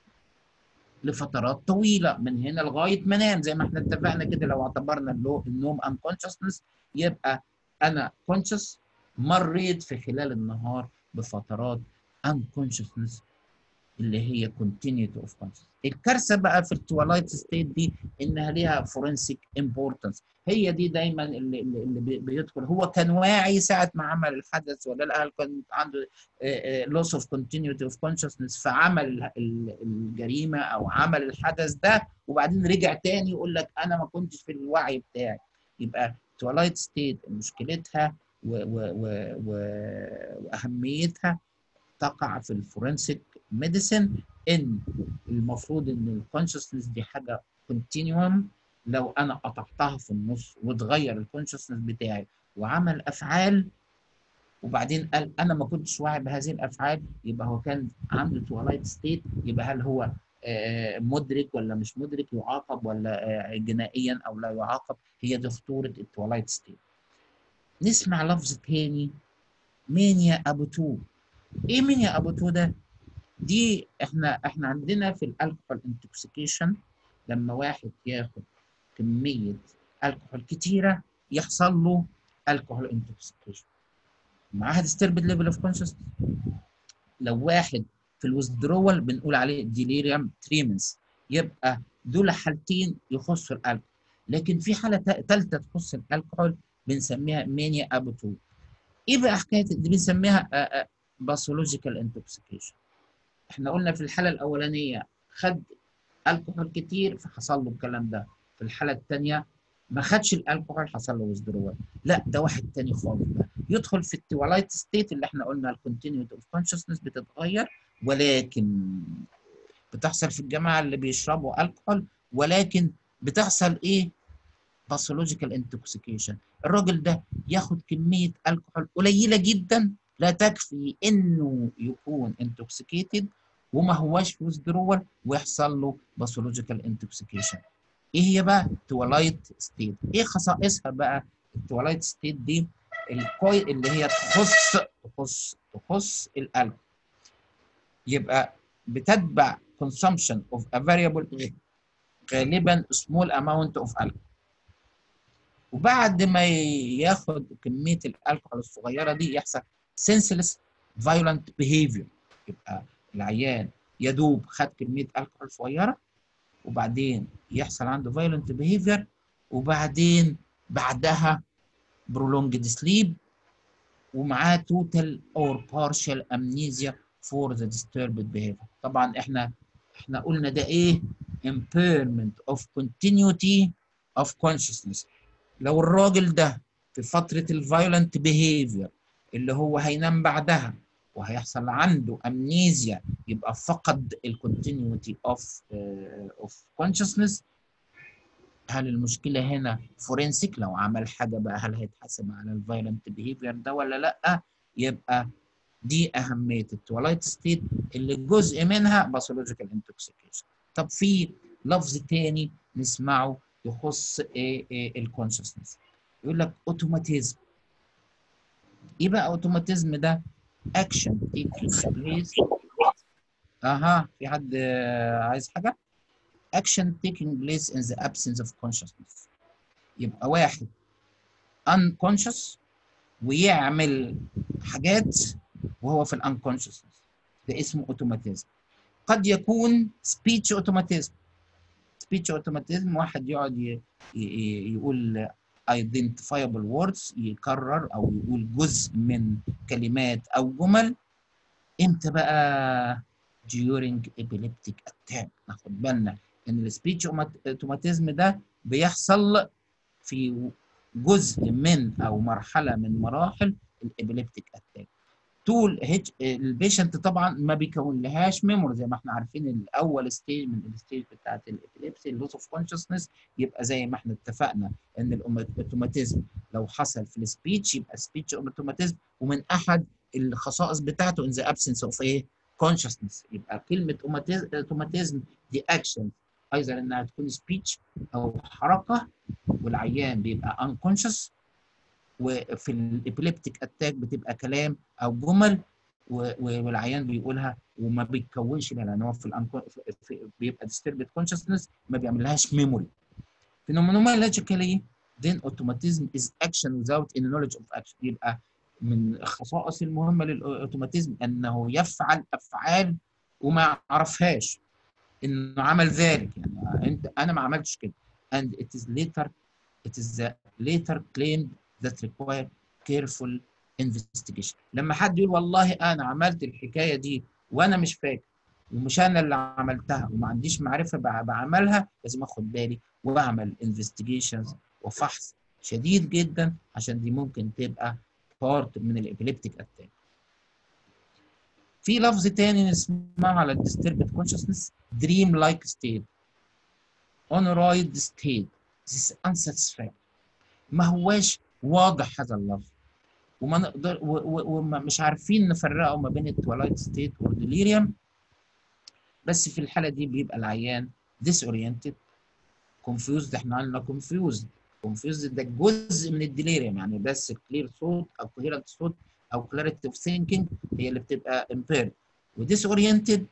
لفترات طويله من هنا لغايه ما انام زي ما احنا اتفقنا كده لو اعتبرنا اللو- النوم unconsciousness يبقى انا conscious مريت في خلال النهار بفترات unconsciousness اللي هي continuity of consciousness الكارثه بقى في التوالايت ستيت دي انها ليها forensic importance هي دي دايما اللي, اللي اللي بي- بيدخل هو كان واعي ساعه ما عمل الحدث ولا لا هل كان عنده آه، آه، loss of continuity of consciousness فعمل ال- ال- الجريمه او عمل الحدث ده وبعدين رجع تاني يقول لك انا ما كنتش في الوعي بتاعي يبقى تولايت ستيت مشكلتها و و و و واهميتها تقع في الفورنسيك ميديسن ان المفروض ان الكونشسنس دي حاجه كونتينيوم لو انا قطعتها في النص واتغير الكونشسنس بتاعي وعمل افعال وبعدين قال انا ما كنتش واعي بهذه الافعال يبقى هو كان عنده تولايت ستيت يبقى هل هو آه، مدرك ولا مش مدرك يعاقب ولا آه، جنائيا او لا يعاقب هي دي خطوره التولايت ستيت نسمع لفظ تاني مانيا ابو تو ايه مانيا ابو تو ده دي احنا احنا عندنا في الالكحول انتوكسيكيشن لما واحد ياخد كميه الكحول كتيره يحصل له الكحول انتوكسيكيشن معاها disturbed level of consciousness لو واحد في الويزدرول بنقول عليه ديليريوم تريمنس يبقى دول حالتين يخصوا الالكحول لكن في حاله ثالثه تخص الالكحول بنسميها مانيا ابو تو ايه بقى حكايه دي بنسميها باثولوجيكال انتوكسيكيشن احنا قلنا في الحاله الاولانيه خد الكحول كتير فحصل له الكلام ده في الحاله الثانيه ما خدش الالكحول حصل له ويزدرول لا ده واحد تاني خالص بقى يدخل في التوالايت ستيت اللي احنا قلنا الكونتينيوتي اوف كونشسنس بتتغير ولكن بتحصل في الجماعه اللي بيشربوا الكحول ولكن بتحصل ايه باثولوجيكال انتوكسيكيشن الراجل ده ياخد كميه الكحول قليله جدا لا تكفي انه يكون انتوكسيكيتد وما هواش في ويزدرول ويحصل له باثولوجيكال انتوكسيكيشن ايه هي بقى تولايت ستيت ايه خصائصها بقى التولايت ستيت دي الكوي اللي هي تخص تخص تخص القلب يبقى بتتبع consumption of a variable غالبا small amount of alcohol وبعد ما ياخد كميه الالكحول الصغيره دي يحصل senseless violent behavior يبقى العيان يدوب خد كميه الكحول صغيره وبعدين يحصل عنده violent behavior وبعدين بعدها prolonged sleep ومعاه total or partial amnesia for the disturbed behavior طبعا احنا احنا قلنا ده ايه impairment of continuity of consciousness لو الراجل ده في فترة الفايولنت behavior اللي هو هينام بعدها وهيحصل عنده امنيزيا يبقى فقد الكونتينيوتي اوف اوف كونشسنس هل المشكله هنا فورنسيك لو عمل حاجه بقى هل هيتحاسب على الفايلنت بيهيفير ده ولا لا يبقى دي اهميه التولايت ستيت اللي جزء منها باثولوجيكال انتوكسيكيشن طب في لفظ تاني نسمعه يخص ايه ايه الكونشسنس يقول لك اوتوماتيزم ايه بقى اوتوماتيزم ده اكشن تيكينج بليس اها في حد عايز حاجه action taking place in the absence of consciousness يبقى واحد unconscious ويعمل حاجات وهو في unconsciousness ده اسمه اوتوماتيزم قد يكون speech automatism speech automatism واحد يقعد ي... ي... يقول identifiable words يكرر او يقول جزء من كلمات او جمل امتى بقى during epileptic attack ناخد بالنا ان السبيتش اوتوماتيزم ده بيحصل في جزء من او مرحله من مراحل الابيليبتيك اتاك طول هيج البيشنت طبعا ما بيكون لهاش ميموري زي ما احنا عارفين الاول ستيج من الستيج بتاعت الابيليبسي اللوس اوف كونشسنس يبقى زي ما احنا اتفقنا ان الاوتوماتيزم لو حصل في السبيتش يبقى سبيتش اوتوماتيزم ومن احد الخصائص بتاعته ان ذا ابسنس اوف ايه consciousness يبقى كلمه اوتوماتيزم دي اكشن ايضا انها تكون سبيتش او حركه والعيان بيبقى unconscious وفي الابيليبتيك اتاك بتبقى كلام او جمل والعيان بيقولها وما بيتكونش لان هو في, الأنكو... في بيبقى disturbed consciousness ما بيعملهاش ميموري phenomenologically then automatism is action without any knowledge of action يبقى من الخصائص المهمه للاوتوماتيزم انه يفعل افعال وما يعرفهاش انه عمل ذلك يعني انت انا ما عملتش كده and it is later it is the later claimed that require careful investigation لما حد يقول والله انا عملت الحكايه دي وانا مش فاكر ومش انا اللي عملتها وما عنديش معرفه بعملها لازم اخد بالي واعمل انفستيجيشنز وفحص شديد جدا عشان دي ممكن تبقى بارت من الابيليبتيك اتاك في لفظ تاني نسمعه على الديستربت كونشسنس دريم لايك ستيت اونرويد ستيت this unsatisfied ما هواش واضح هذا اللفظ وما نقدر ومش عارفين نفرقه ما بين التوالايت ستيت والديليريوم بس في الحاله دي بيبقى العيان disoriented confused احنا قلنا confused confused ده جزء من الديليريوم يعني بس كلير صوت او كوهيرنت صوت او كلاريتي اوف ثينكينج هي اللي بتبقى impaired وديسورينتد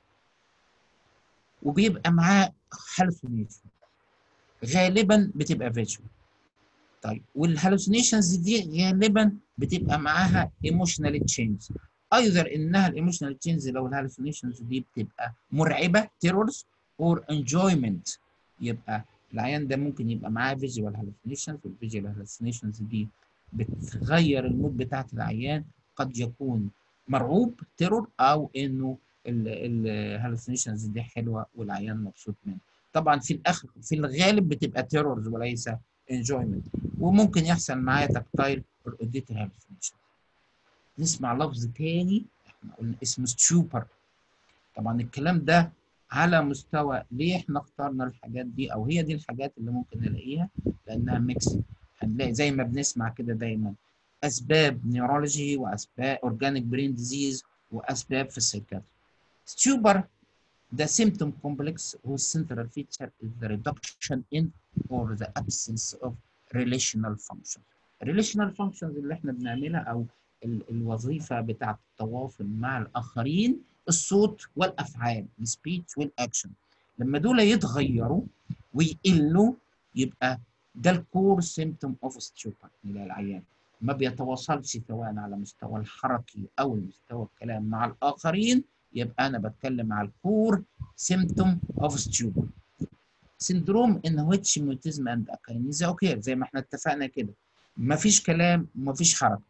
وبيبقى معاه hallucination غالبا بتبقى فيجوال طيب والهالوسينيشنز دي غالبا بتبقى معاها ايموشنال تشينج ايذر انها الايموشنال تشينج لو الهالوسينيشنز دي بتبقى مرعبه تيرورز اور انجويمنت يبقى العيان ده ممكن يبقى معاه فيجوال هالوسينيشنز والفيجوال هالوسينيشنز دي بتغير المود بتاعت العيان قد يكون مرعوب تيرور او انه الهالوسينيشنز دي حلوه والعيان مبسوط منها طبعا في الاخر في الغالب بتبقى تيرورز وليس انجويمنت وممكن يحصل معايا تكتايل الاوديتور هالوسينيشن نسمع لفظ تاني احنا قلنا اسمه ستوبر طبعا الكلام ده على مستوى ليه احنا اخترنا الحاجات دي او هي دي الحاجات اللي ممكن نلاقيها لانها ميكس هنلاقي زي ما بنسمع كده دايما اسباب نيورولوجي واسباب اورجانيك برين ديزيز واسباب في السيكاتري ستوبر The symptom complex whose central feature is the reduction in or the absence of relational functions. Relational functions اللي احنا بنعملها او ال الوظيفه بتاعه التواصل مع الاخرين الصوت والافعال السبيتش والاكشن لما دول يتغيروا ويقلوا يبقى ده الكور سيمتوم اوف ستوبر للعيان ما بيتواصلش سواء على مستوى الحركي او المستوى الكلام مع الاخرين يبقى انا بتكلم على الكور سيمتوم اوف ستوبر سندروم ان ويتش ميوتيزم اند اكاينيزا اوكي زي ما احنا اتفقنا كده مفيش كلام ومفيش حركه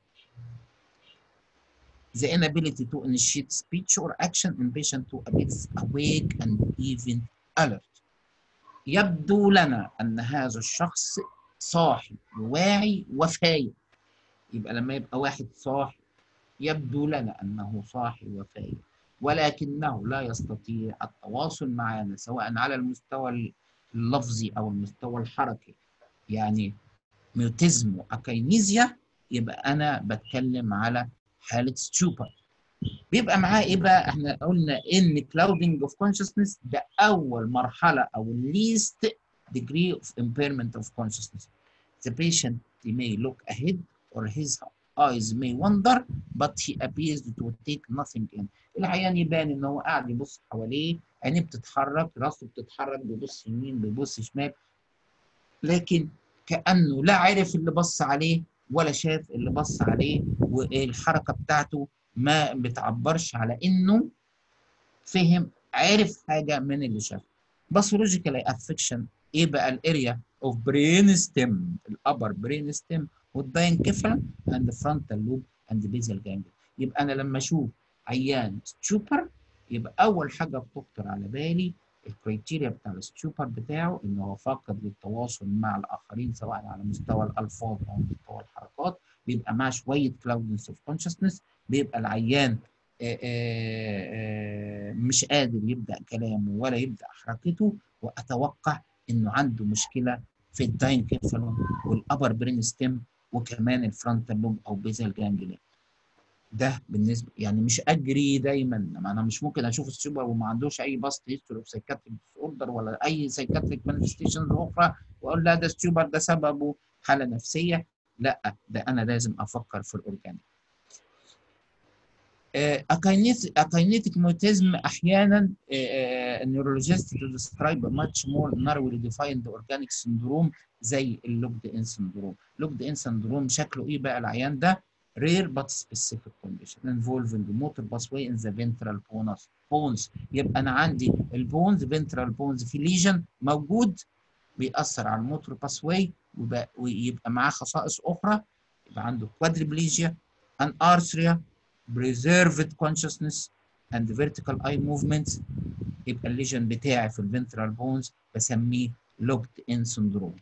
the inability to initiate speech or action in patient who appears awake and even alert يبدو لنا ان هذا الشخص صاحي وواعي وفايق يبقى لما يبقى واحد صاحي يبدو لنا انه صاحي وفايق ولكنه لا يستطيع التواصل معنا سواء على المستوى اللفظي او المستوى الحركي يعني ميوتيزم واكاينيزيا يبقى انا بتكلم على حاله ستوبر بيبقى معاه ايه بقى احنا قلنا ان كلاودنج اوف كونشسنس ده اول مرحله او least degree of impairment of consciousness the patient may look ahead or his eyes may wander but he appears to take nothing in العيان يبان ان هو قاعد يبص حواليه عينيه بتتحرك راسه بتتحرك بيبص يمين بيبص شمال لكن كانه لا عرف اللي بص عليه ولا شاف اللي بص عليه والحركه بتاعته ما بتعبرش على انه فهم عرف حاجه من اللي شافه باثولوجيكال افكشن ايه بقى الاريا اوف برين ستيم الابر برين ستيم والداينكيفالم اند فرونتال لوب اند بيزل جانجل يبقى انا لما اشوف عيان ستوبر يبقى اول حاجه بتخطر على بالي الكريتيريا بتاع الستوبر بتاعه ان هو فاقد للتواصل مع الاخرين سواء على مستوى الالفاظ او مستوى الحركات بيبقى معاه شويه كلاودنس اوف كونشسنس بيبقى العيان آآ آآ مش قادر يبدا كلامه ولا يبدا حركته واتوقع انه عنده مشكله في الداينكيفالون والابر برين ستيم وكمان الفرونتال لوب او بيزال جانجليا ده بالنسبه يعني مش اجري دايما ما انا مش ممكن اشوف السوبر وما عندوش اي باست هيستوري اوف سايكاتريك اوردر ولا اي سايكاتريك مانيفستيشنز اخرى واقول لا ده السوبر ده سببه حاله نفسيه لا ده انا لازم افكر في الاورجانيك اكاينيتيك موتيزم احيانا النيورولوجيست to describe a much more narrowly defined organic syndrome زي اللوكد ان سندروم لوكد ان سندروم شكله ايه بقى العيان ده rare but specific condition involving motor pathway in the ventral bonus bones يبقى انا عندي البونز ventral bones في ليجن موجود بيأثر على الموتور باثواي ويبقى معاه خصائص اخرى يبقى عنده quadriplegia anarthria preserved consciousness and vertical eye movements يبقى الليجن بتاعي في الفنترال بونز بسميه locked in syndrome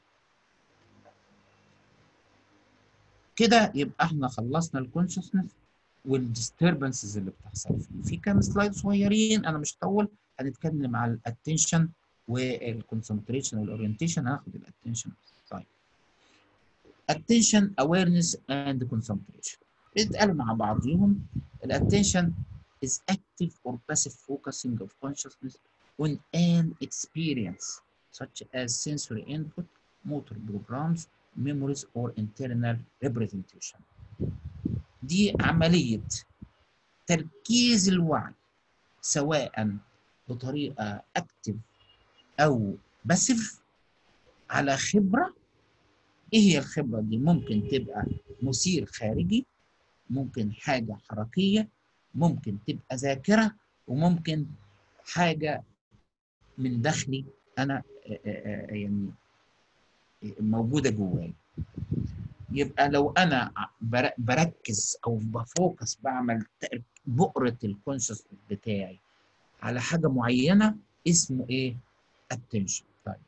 كده يبقى احنا خلصنا الكونشسنس والديستربنسز اللي بتحصل فيه في كام سلايد صغيرين انا مش هطول هنتكلم على الاتنشن والكونسنتريشن والاورينتيشن هناخد الاتنشن طيب attention awareness and concentration بيتقالوا مع بعضهم الاتنشن is active or passive focusing of consciousness on an experience such as sensory input, motor programs, memories or internal representation. دي عملية تركيز الوعي سواء بطريقة active أو passive على خبرة إيه هي الخبرة دي؟ ممكن تبقى مثير خارجي ممكن حاجة حركية ممكن تبقى ذاكرة وممكن حاجة من داخلي أنا يعني موجودة جوايا يبقى لو أنا بركز أو بفوكس بعمل بؤرة الكونشس بتاعي على حاجة معينة اسمه إيه؟ attention طيب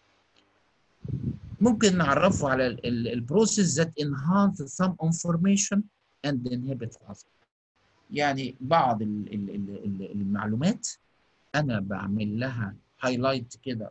ممكن نعرفه على البروسيس that enhance some information and inhibit others يعني بعض المعلومات انا بعمل لها هايلايت كده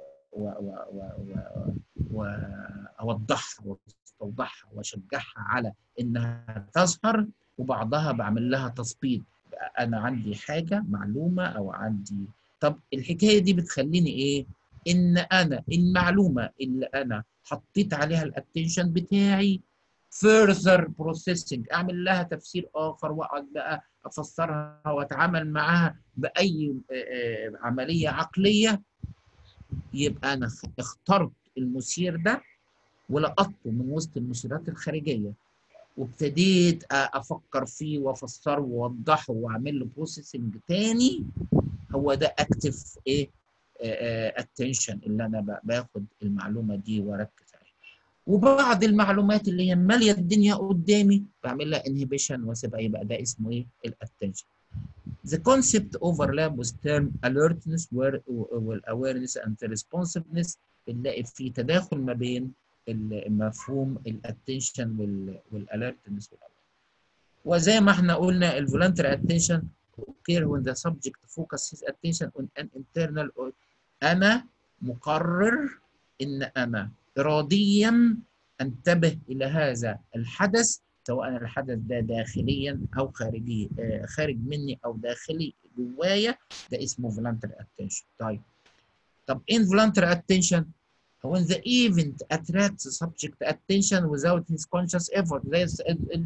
واوضحها واستوضحها واشجعها على انها تظهر وبعضها بعمل لها تثبيط انا عندي حاجه معلومه او عندي طب الحكايه دي بتخليني ايه ان انا المعلومه اللي انا حطيت عليها الاتنشن بتاعي further processing اعمل لها تفسير اخر واقعد بقى افسرها واتعامل معاها باي عمليه عقليه يبقى انا اخترت المثير ده ولقطته من وسط المثيرات الخارجيه وابتديت افكر فيه وافسره واوضحه واعمل له بروسيسنج تاني هو ده اكتف ايه اتنشن اللي انا باخد المعلومه دي واركز وبعض المعلومات اللي هي ماليه الدنيا قدامي بعمل لها انهبيشن واسيبها يبقى ده اسمه ايه؟ الاتنشن. The concept overlap with term alertness والاwareness and responsiveness بنلاقي في تداخل ما بين مفهوم الاتنشن والاlertness وزي ما احنا قلنا الفولنتري attention occur when the subject focus his attention on an internal انا مقرر ان انا اراديا انتبه الى هذا الحدث سواء الحدث ده داخليا او خارجي آه خارج مني او داخلي جوايا ده اسمه voluntary attention طيب طب involuntary attention when the event attracts subject attention without his conscious effort زي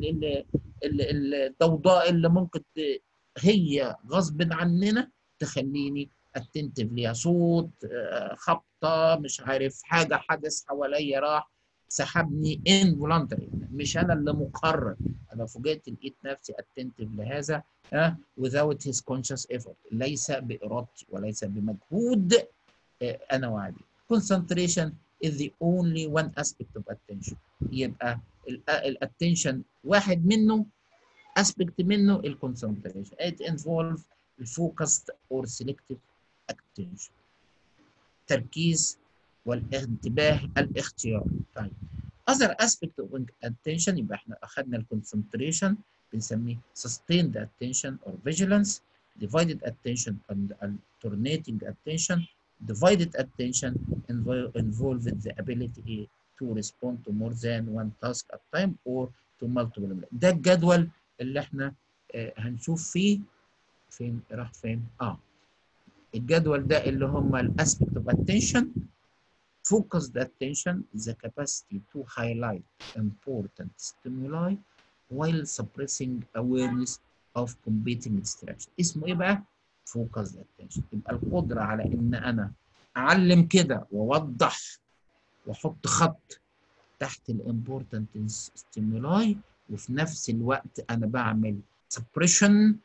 الضوضاء اللي ممكن هي غصب عننا تخليني اتنتف ليها صوت خبطه مش عارف حاجه حدث حواليا راح سحبني انفولانتري مش انا اللي مقرر انا فوجئت لقيت نفسي اتنتف لهذا ها without his conscious effort ليس بارادتي وليس بمجهود انا واعي concentration is the only one aspect of attention يبقى الاتنشن واحد منه aspect منه الكونسنتريشن it involves focused or selective attention تركيز والانتباه الاختياري طيب other aspect of attention يبقى احنا اخذنا الكونسنتريشن بنسميه sustained attention or vigilance divided attention and alternating attention divided attention involved the ability to respond to more than one task at time or to multiple ده الجدول اللي احنا هنشوف فيه فين راح فين اه الجدول ده اللي هم الاسبكت اوف اتنشن focused attention is the capacity to highlight important stimuli while suppressing awareness of competing distraction اسمه ايه بقى focused attention يبقى القدره على ان انا اعلم كده واوضح واحط خط تحت الامبورتنت ستيمولاي وفي نفس الوقت انا بعمل سبريشن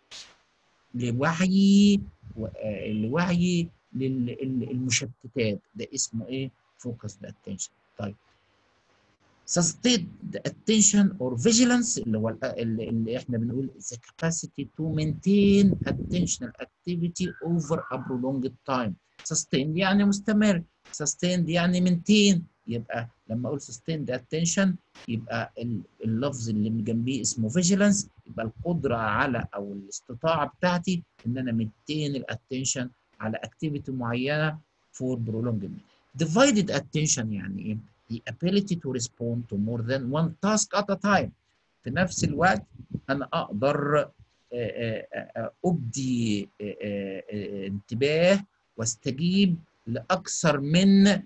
لوعي لوعي للمشتتات ده اسمه ايه فوكس اتنشن طيب sustained attention or vigilance اللي هو اللي, اللي احنا بنقول the capacity to maintain attentional activity over a prolonged time sustained يعني مستمر sustained يعني maintain يبقى لما اقول sustained attention يبقى اللفظ اللي من جنبيه اسمه vigilance يبقى القدره على او الاستطاعه بتاعتي ان انا متين الاتنشن على اكتيفيتي معينه for prolonged divided attention يعني ايه؟ the ability to respond to more than one task at a time في نفس الوقت انا اقدر ابدي انتباه واستجيب لاكثر من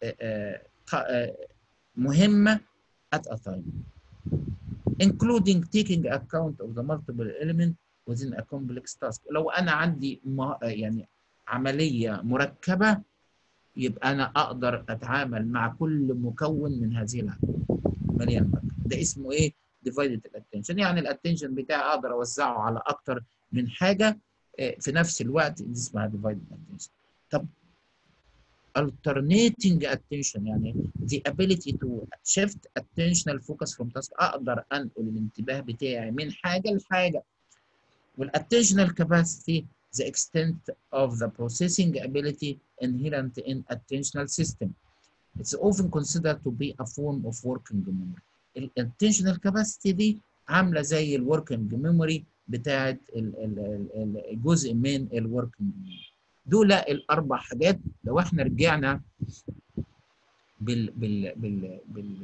مهمه at a time including taking account of the multiple element within a complex task لو انا عندي يعني عمليه مركبه يبقى انا اقدر اتعامل مع كل مكون من هذه العمليه مليان مركب ده اسمه ايه divided attention يعني الاتنشن بتاعي اقدر اوزعه على اكتر من حاجه في نفس الوقت دي اسمها divided attention طب alternating attention يعني the ability to shift attentional focus from task اقدر انقل الانتباه بتاعي من حاجه لحاجه والattentional capacity the extent of the processing ability inherent in attentional system. It's often considered to be a form of working memory. الاتنشنال capacity دي عامله زي الوركينج ميموري بتاعت الجزء من الوركينج ميموري. دول الاربع حاجات لو احنا رجعنا بال بال بال بال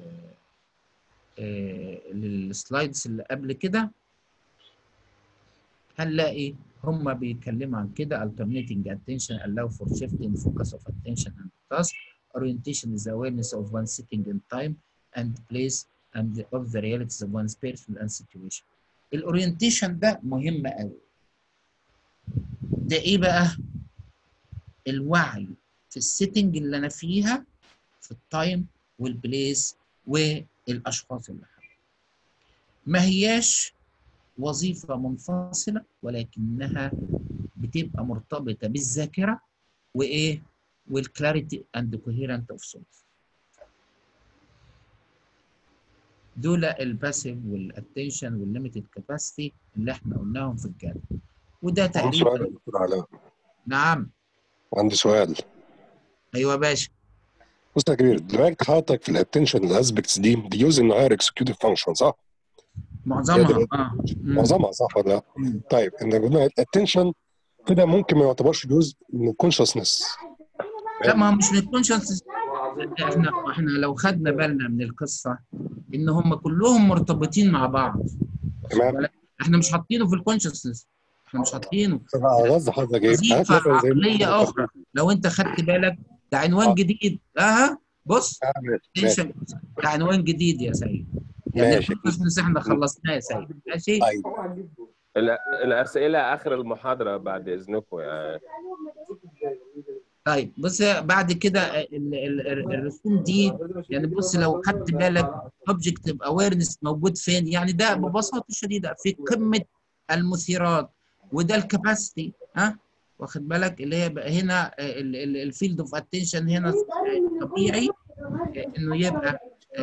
آه للسلايدز اللي قبل كده هنلاقي هم بيتكلموا عن كده alternating attention allow for shifting focus of attention and task orientation is awareness of one sitting in time and place and of the realities of one's person and situation الاورينتيشن ده مهم قوي ده ايه بقى الوعي في السيتنج اللي انا فيها في التايم والبليس والاشخاص اللي حواليا ما هياش وظيفة منفصلة ولكنها بتبقى مرتبطة بالذاكرة وإيه؟ والكلاريتي اند كوهيرنت اوف ثوتس. دول الباسيف والاتنشن والليميتد كاباسيتي اللي احنا قلناهم في الجدول. وده
عندي
تقريبا
سؤال يا دكتور علاء
نعم
عندي سؤال
ايوه يا باشا
بص يا كبير دلوقتي حضرتك في الاتنشن الاسبكتس دي دي يوزن هاير اكسكيوتيف فانكشن صح؟
معظمها
يقدر-
اه مم.
معظمها صح ولا لا؟
مم.
طيب ان قلنا الاتنشن كده ممكن ما يعتبرش جزء من الكونشسنس
لا ما هو مش الكونشنس احنا احنا لو خدنا بالنا من القصه ان هم كلهم مرتبطين مع بعض واخد
تمام.
بالك؟ احنا مش حاطينه في الكونشسنس احنا مش حاطينه
قصدي حضرتك ايه؟
وظيفه
عارف مثلا زي
عقليه اخرى لو انت خدت بالك ده عنوان
آه.
جديد اه بص
آه، ماشي ماشي
attention. ده عنوان جديد يا سيد يعني
ماشي.
الكونشسنس احنا خلصناه يا سيد ماشي
ايوه
ال- الأسئلة آخر المحاضرة بعد إذنكم يعني
طيب بص بعد كده ال- ال- ال- الرسوم دي يعني بص لو خدت بالك objective awareness موجود فين يعني ده ببساطه شديده في قمه المثيرات وده الكاباسيتي ها واخد بالك اللي هي بقى هنا الفيلد اوف اتنشن هنا طبيعي انه يبقى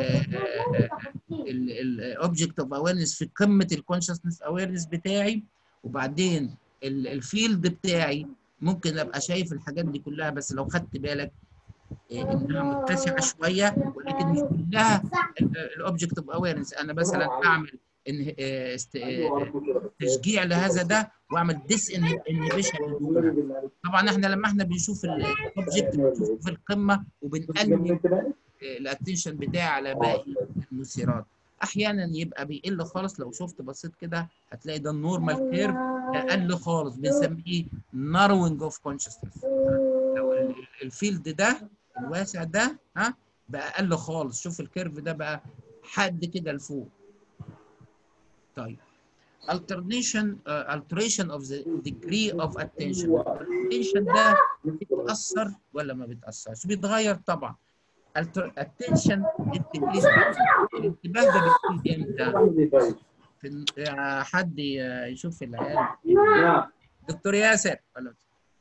الاوبجكت اوف اويرنس في قمه الكونشسنس اويرنس بتاعي وبعدين الفيلد بتاعي ممكن ابقى شايف الحاجات دي كلها بس لو خدت بالك إيه، انها متسعه شويه ولكن مش كلها الاوبجكت اوف اويرنس انا مثلا اعمل إن آه، است- آه، تشجيع لهذا ده واعمل ديس انهبيشن طبعا احنا لما احنا بنشوف الاوبجكت بنشوفه في القمه وبنقلل الاتنشن بتاعي على باقي المثيرات احيانا يبقى بيقل خالص لو شفت بصيت كده هتلاقي ده النورمال كيرف اقل خالص بنسميه ناروينج اوف كونشسنس لو ال- ال- الفيلد ده الواسع ده ها بقى اقل خالص شوف الكيرف ده بقى حد كده لفوق طيب alternation uh, alteration of the degree of attention attention ده بيتأثر ولا ما بيتأثرش بيتغير طبعا Alter- attention decrease الانتباه ده بيكون امتى في ال- آه، حد ي- يشوف العيال دكتور ياسر ولا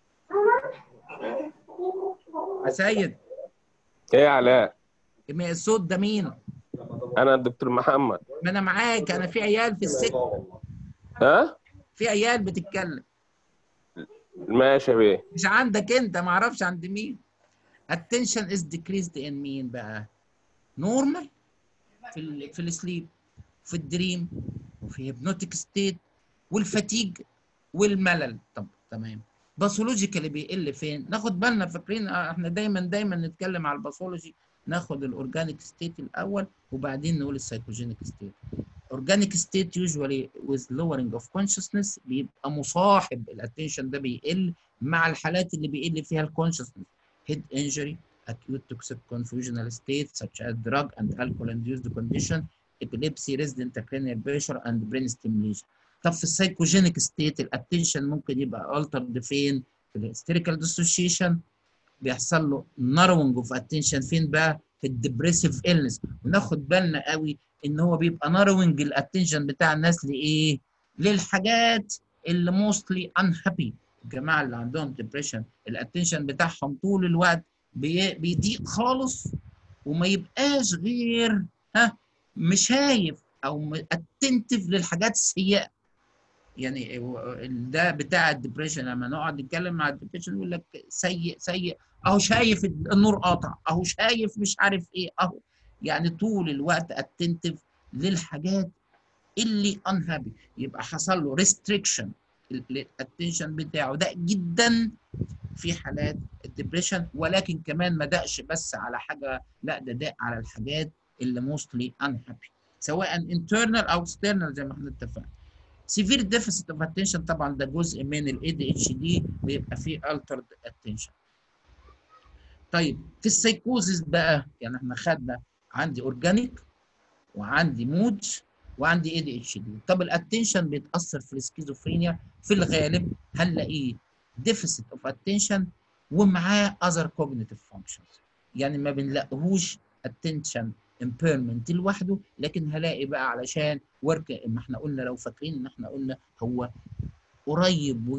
يا سيد
ايه يا علاء
ما الصوت ده مين؟
انا الدكتور محمد
ما انا معاك انا في عيال في السكه
ها
في عيال بتتكلم
ماشي يا بيه
مش عندك انت ما اعرفش عند مين attention is decreased in مين بقى normal في ال في السليب في الدريم وفي هيبنوتيك ستيت والفتيج والملل طب تمام باثولوجيكالي بيقل فين ناخد بالنا فاكرين آه، احنا دايما دايما نتكلم على الباثولوجي ناخد الاورجانيك ستيت الاول وبعدين نقول السايكوجينيك ستيت اورجانيك ستيت usually with lowering of consciousness بيبقى مصاحب الاتنشن ده بيقل مع الحالات اللي بيقل فيها الكونشسنس head injury acute toxic confusional state such as drug and alcohol induced condition epilepsy raised intracranial pressure and brain stimulation طب في السايكوجينيك ستيت الاتنشن ممكن يبقى altered فين في الهيستيريكال dissociation بيحصل له narrowing اوف اتنشن فين بقى في الديبريسيف illness وناخد بالنا قوي ان هو بيبقى narrowing الاتنشن بتاع الناس لايه للحاجات اللي موستلي unhappy الجماعه اللي عندهم ديبريشن الاتنشن بتاعهم طول الوقت بي- بيضيق خالص وما يبقاش غير ها مش شايف او اتنتف للحاجات السيئه يعني و- ده بتاع الدبريشن لما نقعد نتكلم مع الدبريشن يقول لك سيء سيء اهو شايف النور قاطع اهو شايف مش عارف ايه اهو يعني طول الوقت اتنتف للحاجات اللي unhappy يبقى حصل له restriction للاتنشن بتاعه ده جدا في حالات الدبريشن ولكن كمان ما دقش بس على حاجه لا ده داق على الحاجات اللي موستلي unhappy سواء internal او external زي ما احنا اتفقنا severe deficit of attention طبعا ده جزء من ال ADHD بيبقى فيه altered attention طيب في السيكوزيس بقى يعني احنا خدنا عندي اورجانيك وعندي مود وعندي اي دي اتش دي طب الاتنشن بيتاثر في السكيزوفرينيا في الغالب هنلاقيه ديفيسيت اوف اتنشن ومعاه اذر كوجنيتيف فانكشنز يعني ما بنلاقيهوش اتنشن امبيرمنت لوحده لكن هلاقي بقى علشان ورك ما احنا قلنا لو فاكرين ان احنا قلنا هو قريب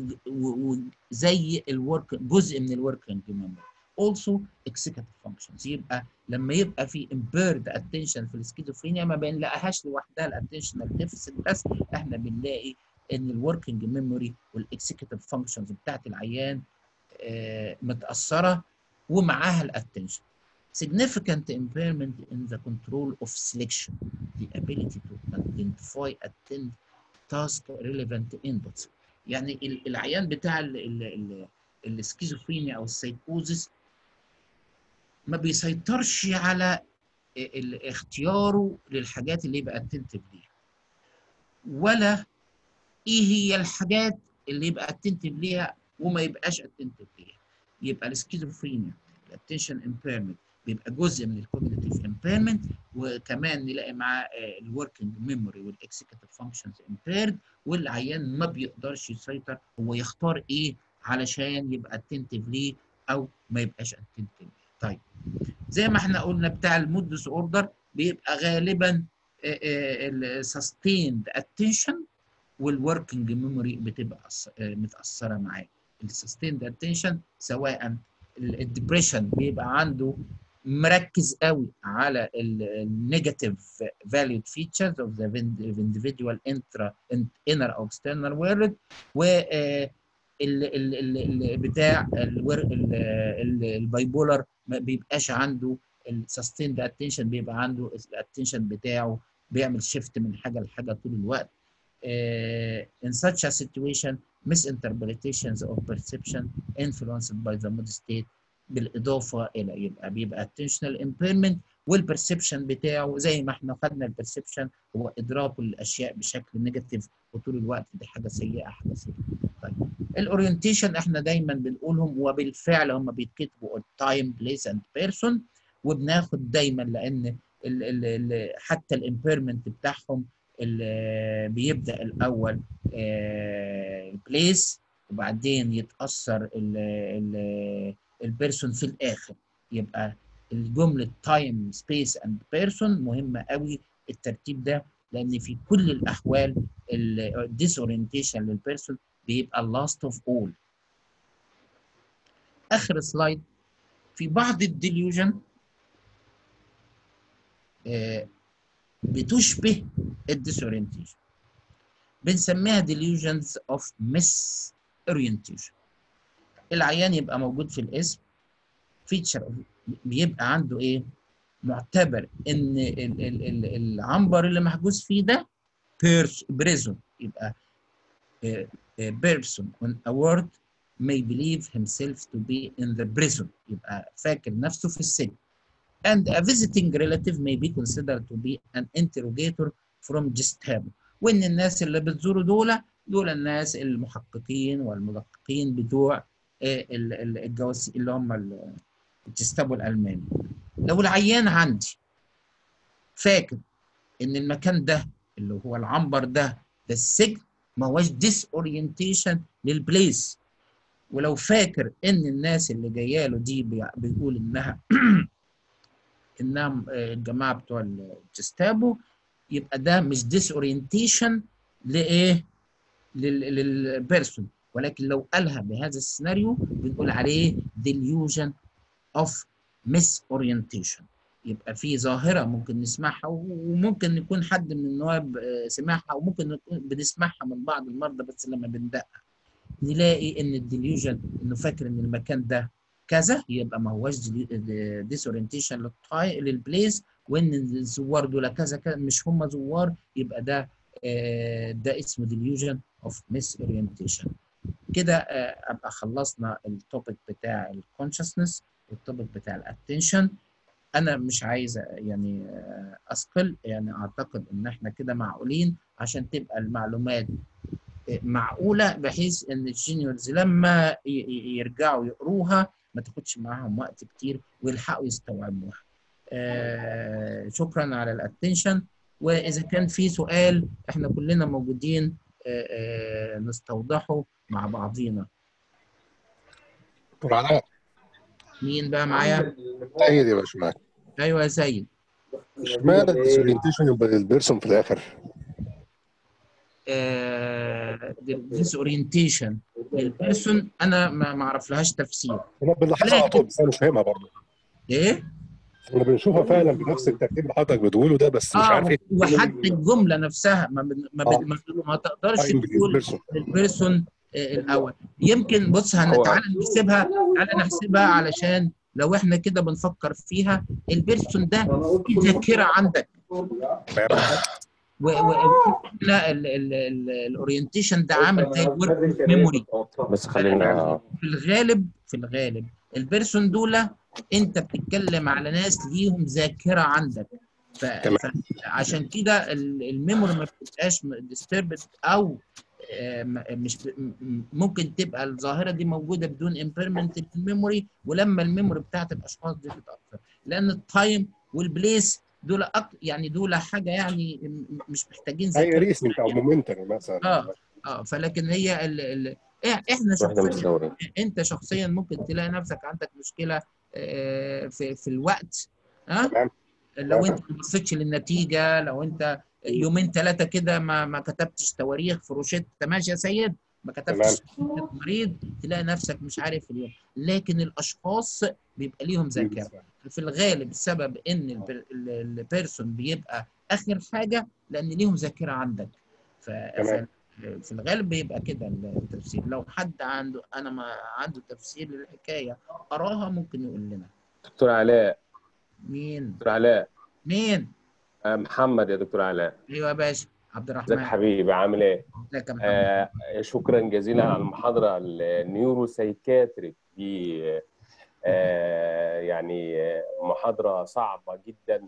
وزي الورك جزء من الوركينج ميموري also executive functions يبقى لما يبقى في impaired attention في السكيزوفرينيا ما بنلاقيهاش لوحدها الاتنشنال ديفيسيت بس احنا بنلاقي ان الوركينج ميموري والاكسكيوتيف فانكشنز بتاعت العيان آه متاثره ومعاها الاتنشن significant impairment in the control of selection the ability to identify attend task relevant inputs يعني ال- العيان بتاع ال- ال- ال- السكيزوفرينيا او السيكوزيس ما بيسيطرش على ال- اختياره للحاجات اللي يبقى اتنتف ليها ولا ايه هي الحاجات اللي يبقى اتنتف ليها وما يبقاش اتنتف ليها يبقى السكيزوفرينيا الاتنشن امبيرمنت بيبقى جزء من الكوجنيتيف امبيرمنت وكمان نلاقي معاه الوركينج ميموري والاكسكيوتيف فانكشنز امبيرد والعيان ما بيقدرش يسيطر هو يختار ايه علشان يبقى اتنتف ليه او ما يبقاش اتنتف ليه طيب زي ما احنا قلنا بتاع المود ديس اوردر بيبقى غالبا السستيند اتنشن والوركينج ميموري بتبقى أص- آه، متاثره معاه السستيند اتنشن سواء الدبريشن بيبقى عنده مركز قوي على النيجاتيف valued features of the individual intra inner or external world و آه، ال ال ال ال بتاع الور- ال- ال- البايبولر ما بيبقاش عنده السستيند اتنشن بيبقى عنده الاتنشن بتاعه بيعمل شيفت من حاجه لحاجه طول الوقت آه، in such a situation misinterpretations of perception influenced by the mood state بالاضافه الى يبقى بيبقى attentional impairment والبرسبشن بتاعه زي ما احنا خدنا البرسبشن هو ادراكه للاشياء بشكل نيجاتيف وطول الوقت دي حاجه سيئه حاجه سيئه طيب الاورينتيشن احنا دايما بنقولهم وبالفعل هم بيتكتبوا تايم بليس اند بيرسون وبناخد دايما لان ال ال ال حتى الامبيرمنت بتاعهم ال- بيبدا الاول بليس وبعدين يتاثر البيرسون في الاخر يبقى الجمله تايم سبيس اند بيرسون مهمه قوي الترتيب ده لان في كل الاحوال الديس اورينتيشن للبيرسون بيبقى اللاست اوف اول اخر سلايد في بعض الديليوجن بتشبه الديسورينتيشن بنسميها delusions of misorientation العيان يبقى موجود في الاسم فيتشر بيبقى عنده ايه معتبر ان ال ال ال العنبر اللي محجوز فيه ده بريزون يبقى بيرسون on a word may believe himself to be in the prison يبقى فاكر نفسه في السجن and a visiting relative may be considered to be an interrogator from Gestapo وان الناس اللي بتزوروا دول دول الناس المحققين والمدققين بتوع الجواس اللي هم الجستابو الالماني لو العيان عندي فاكر ان المكان ده اللي هو العنبر ده ده السجن ما هوش ديس اورينتيشن للبليس ولو فاكر ان الناس اللي جايه له دي بيقول انها انها الجماعه بتوع الجستابو يبقى ده مش ديس اورينتيشن لايه للبيرسون ولكن لو قالها بهذا السيناريو بنقول عليه delusion of misorientation يبقى في ظاهره ممكن نسمعها وممكن يكون حد من النواب سمعها وممكن نكون بنسمعها من بعض المرضى بس لما بندقق نلاقي ان الديليوجن انه فاكر ان المكان ده كذا يبقى ما هوش ديسورينتيشن للبليس وان الزوار دول كذا كذا مش هم زوار يبقى ده ده اسمه ديليوجن اوف ميس اورينتيشن كده ابقى خلصنا التوبيك بتاع الكونشسنس والتوبيك بتاع الاتنشن انا مش عايز يعني اثقل يعني اعتقد ان احنا كده معقولين عشان تبقى المعلومات معقوله بحيث ان الجينيورز لما يرجعوا يقروها ما تاخدش معاهم وقت كتير ويلحقوا يستوعبوها آه شكرا على الاتنشن واذا كان في سؤال احنا كلنا موجودين آه آه نستوضحه مع بعضينا
دكتور علاء
مين بقى معايا
سيد يا باشمهندس
ايوه يا سيد
اشمعنى الديسورينتيشن يبقى للبيرسون في الاخر
ديس اورينتيشن للبيرسون انا ما اعرف لهاش تفسير
انا بنلاحظها على طول بس انا مش فاهمها برضه
ايه
احنا بنشوفها فعلا بنفس الترتيب اللي حضرتك بتقوله ده بس مش
اه
عارف ايه
وحتى الجمله نفسها ما بن... ما, بن... ما, ما تقدرش
أيوة،
تقول
البيرسون.
البيرسون آه، الاول يمكن بص هن...
هو-
تعالى نحسبها تعالى نحسبها علشان لو احنا كده بنفكر فيها البيرسون ده في ذاكره عندك و... و... لا ال... ال... ال... الاورينتيشن ده عامل زي الورك ميموري
بس خلينا
في الغالب في الغالب البيرسون دول انت بتتكلم على ناس ليهم ذاكره عندك ف...
تمام.
عشان كده ال- الميموري ما بتبقاش ديستربد او آه، م- مش ب- م- ممكن تبقى الظاهره دي موجوده بدون امبيرمنت في الميموري ولما الميموري بتاعت الاشخاص دي تتاثر لان التايم والبليس دول أك... يعني دول حاجه يعني م- مش محتاجين
اي
ذاكره
ريسنج او مومنتري مثلا
اه اه فلكن هي ال... ال... إح- احنا
واحده من
شخصيا
الدوري
انت شخصيا ممكن تلاقي نفسك عندك مشكله آه، في في الوقت ها
تمام
لو انت ما بصيتش للنتيجه لو انت يومين ثلاثه كده ما ما كتبتش تواريخ في روشته ماشي يا سيد ما كتبتش روشتة مريض تلاقي نفسك مش عارف اليوم لكن الاشخاص بيبقى ليهم ذاكره في الغالب السبب ان البر- ال- البيرسون بيبقى اخر حاجه لان ليهم ذاكره عندك ف...
تمام.
ف... في الغالب بيبقى كده التفسير لو حد عنده انا ما عنده تفسير للحكايه اراها ممكن يقول لنا
دكتور علاء
مين
دكتور علاء
مين
آه، محمد يا دكتور علاء
ايوه يا باشا عبد
ازيك
الرحمن
حبيبي عامل ايه؟
ازيك يا محمد
آه شكرا جزيلا على المحاضره النيورو سايكاتريك دي آه، يعني آه، محاضره صعبه جدا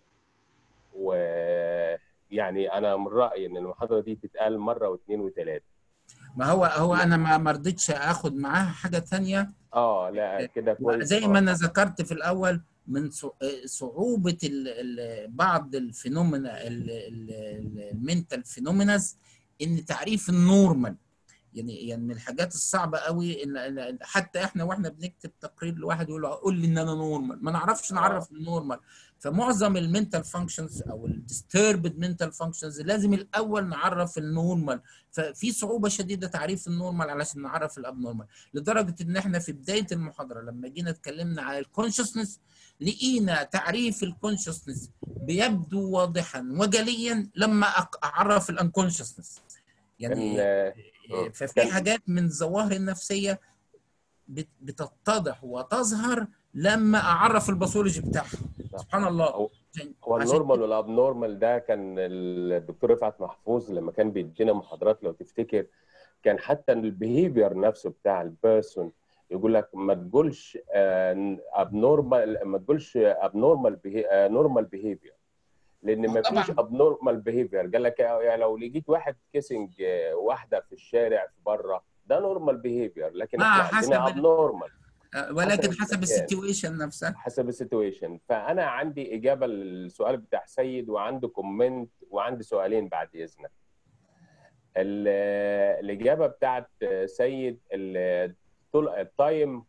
ويعني انا من رايي ان المحاضره دي تتقال مره واثنين وثلاثه
ما هو هو انا ما ما رضيتش اخد معاها حاجه ثانيه
اه لا كده كويس
زي ما انا ذكرت في الاول من صع- صعوبه ال- ال- بعض الفينومينا المنتال فينوميناز ان تعريف النورمال يعني يعني من الحاجات الصعبه قوي ان إن- حتى احنا واحنا بنكتب تقرير لواحد يقول له قول لي ان انا نورمال ما نعرفش نعرف النورمال فمعظم المنتال فانكشنز او الديستربد منتال فانكشنز لازم الاول نعرف النورمال ففي صعوبه شديده تعريف النورمال علشان نعرف الابنورمال لدرجه ان احنا في بدايه المحاضره لما جينا اتكلمنا على الكونشسنس لقينا تعريف الكونشسنس بيبدو واضحا وجليا لما أق- اعرف الانكونشسنس
كان
يعني
آه،
ففي
كان-
حاجات من الظواهر النفسيه بت- بتتضح وتظهر لما اعرف الباثولوجي بتاعها سبحان الله
هو-
عشان-
هو
عشان
النورمال والابنورمال ده كان الدكتور رفعت محفوظ لما كان بيدينا محاضرات لو تفتكر كان حتى البيهيفير نفسه بتاع البيرسون يقول لك ما تقولش ابنورمال ما تقولش ابنورمال نورمال بيهيفير لان ما
طبعاً.
فيش ابنورمال بيهيفير قال لك يعني لو لقيت واحد كيسنج واحده في الشارع في بره ده نورمال بيهيفير لكن
ما
احنا
حسب
عندنا
ال-
ابنورمال
ولكن
حسب
حسب
المكان.
السيتويشن نفسها
حسب السيتويشن فانا عندي اجابه للسؤال بتاع سيد وعنده كومنت وعندي سؤالين بعد اذنك ال- الاجابه بتاعت سيد ال- طول التايم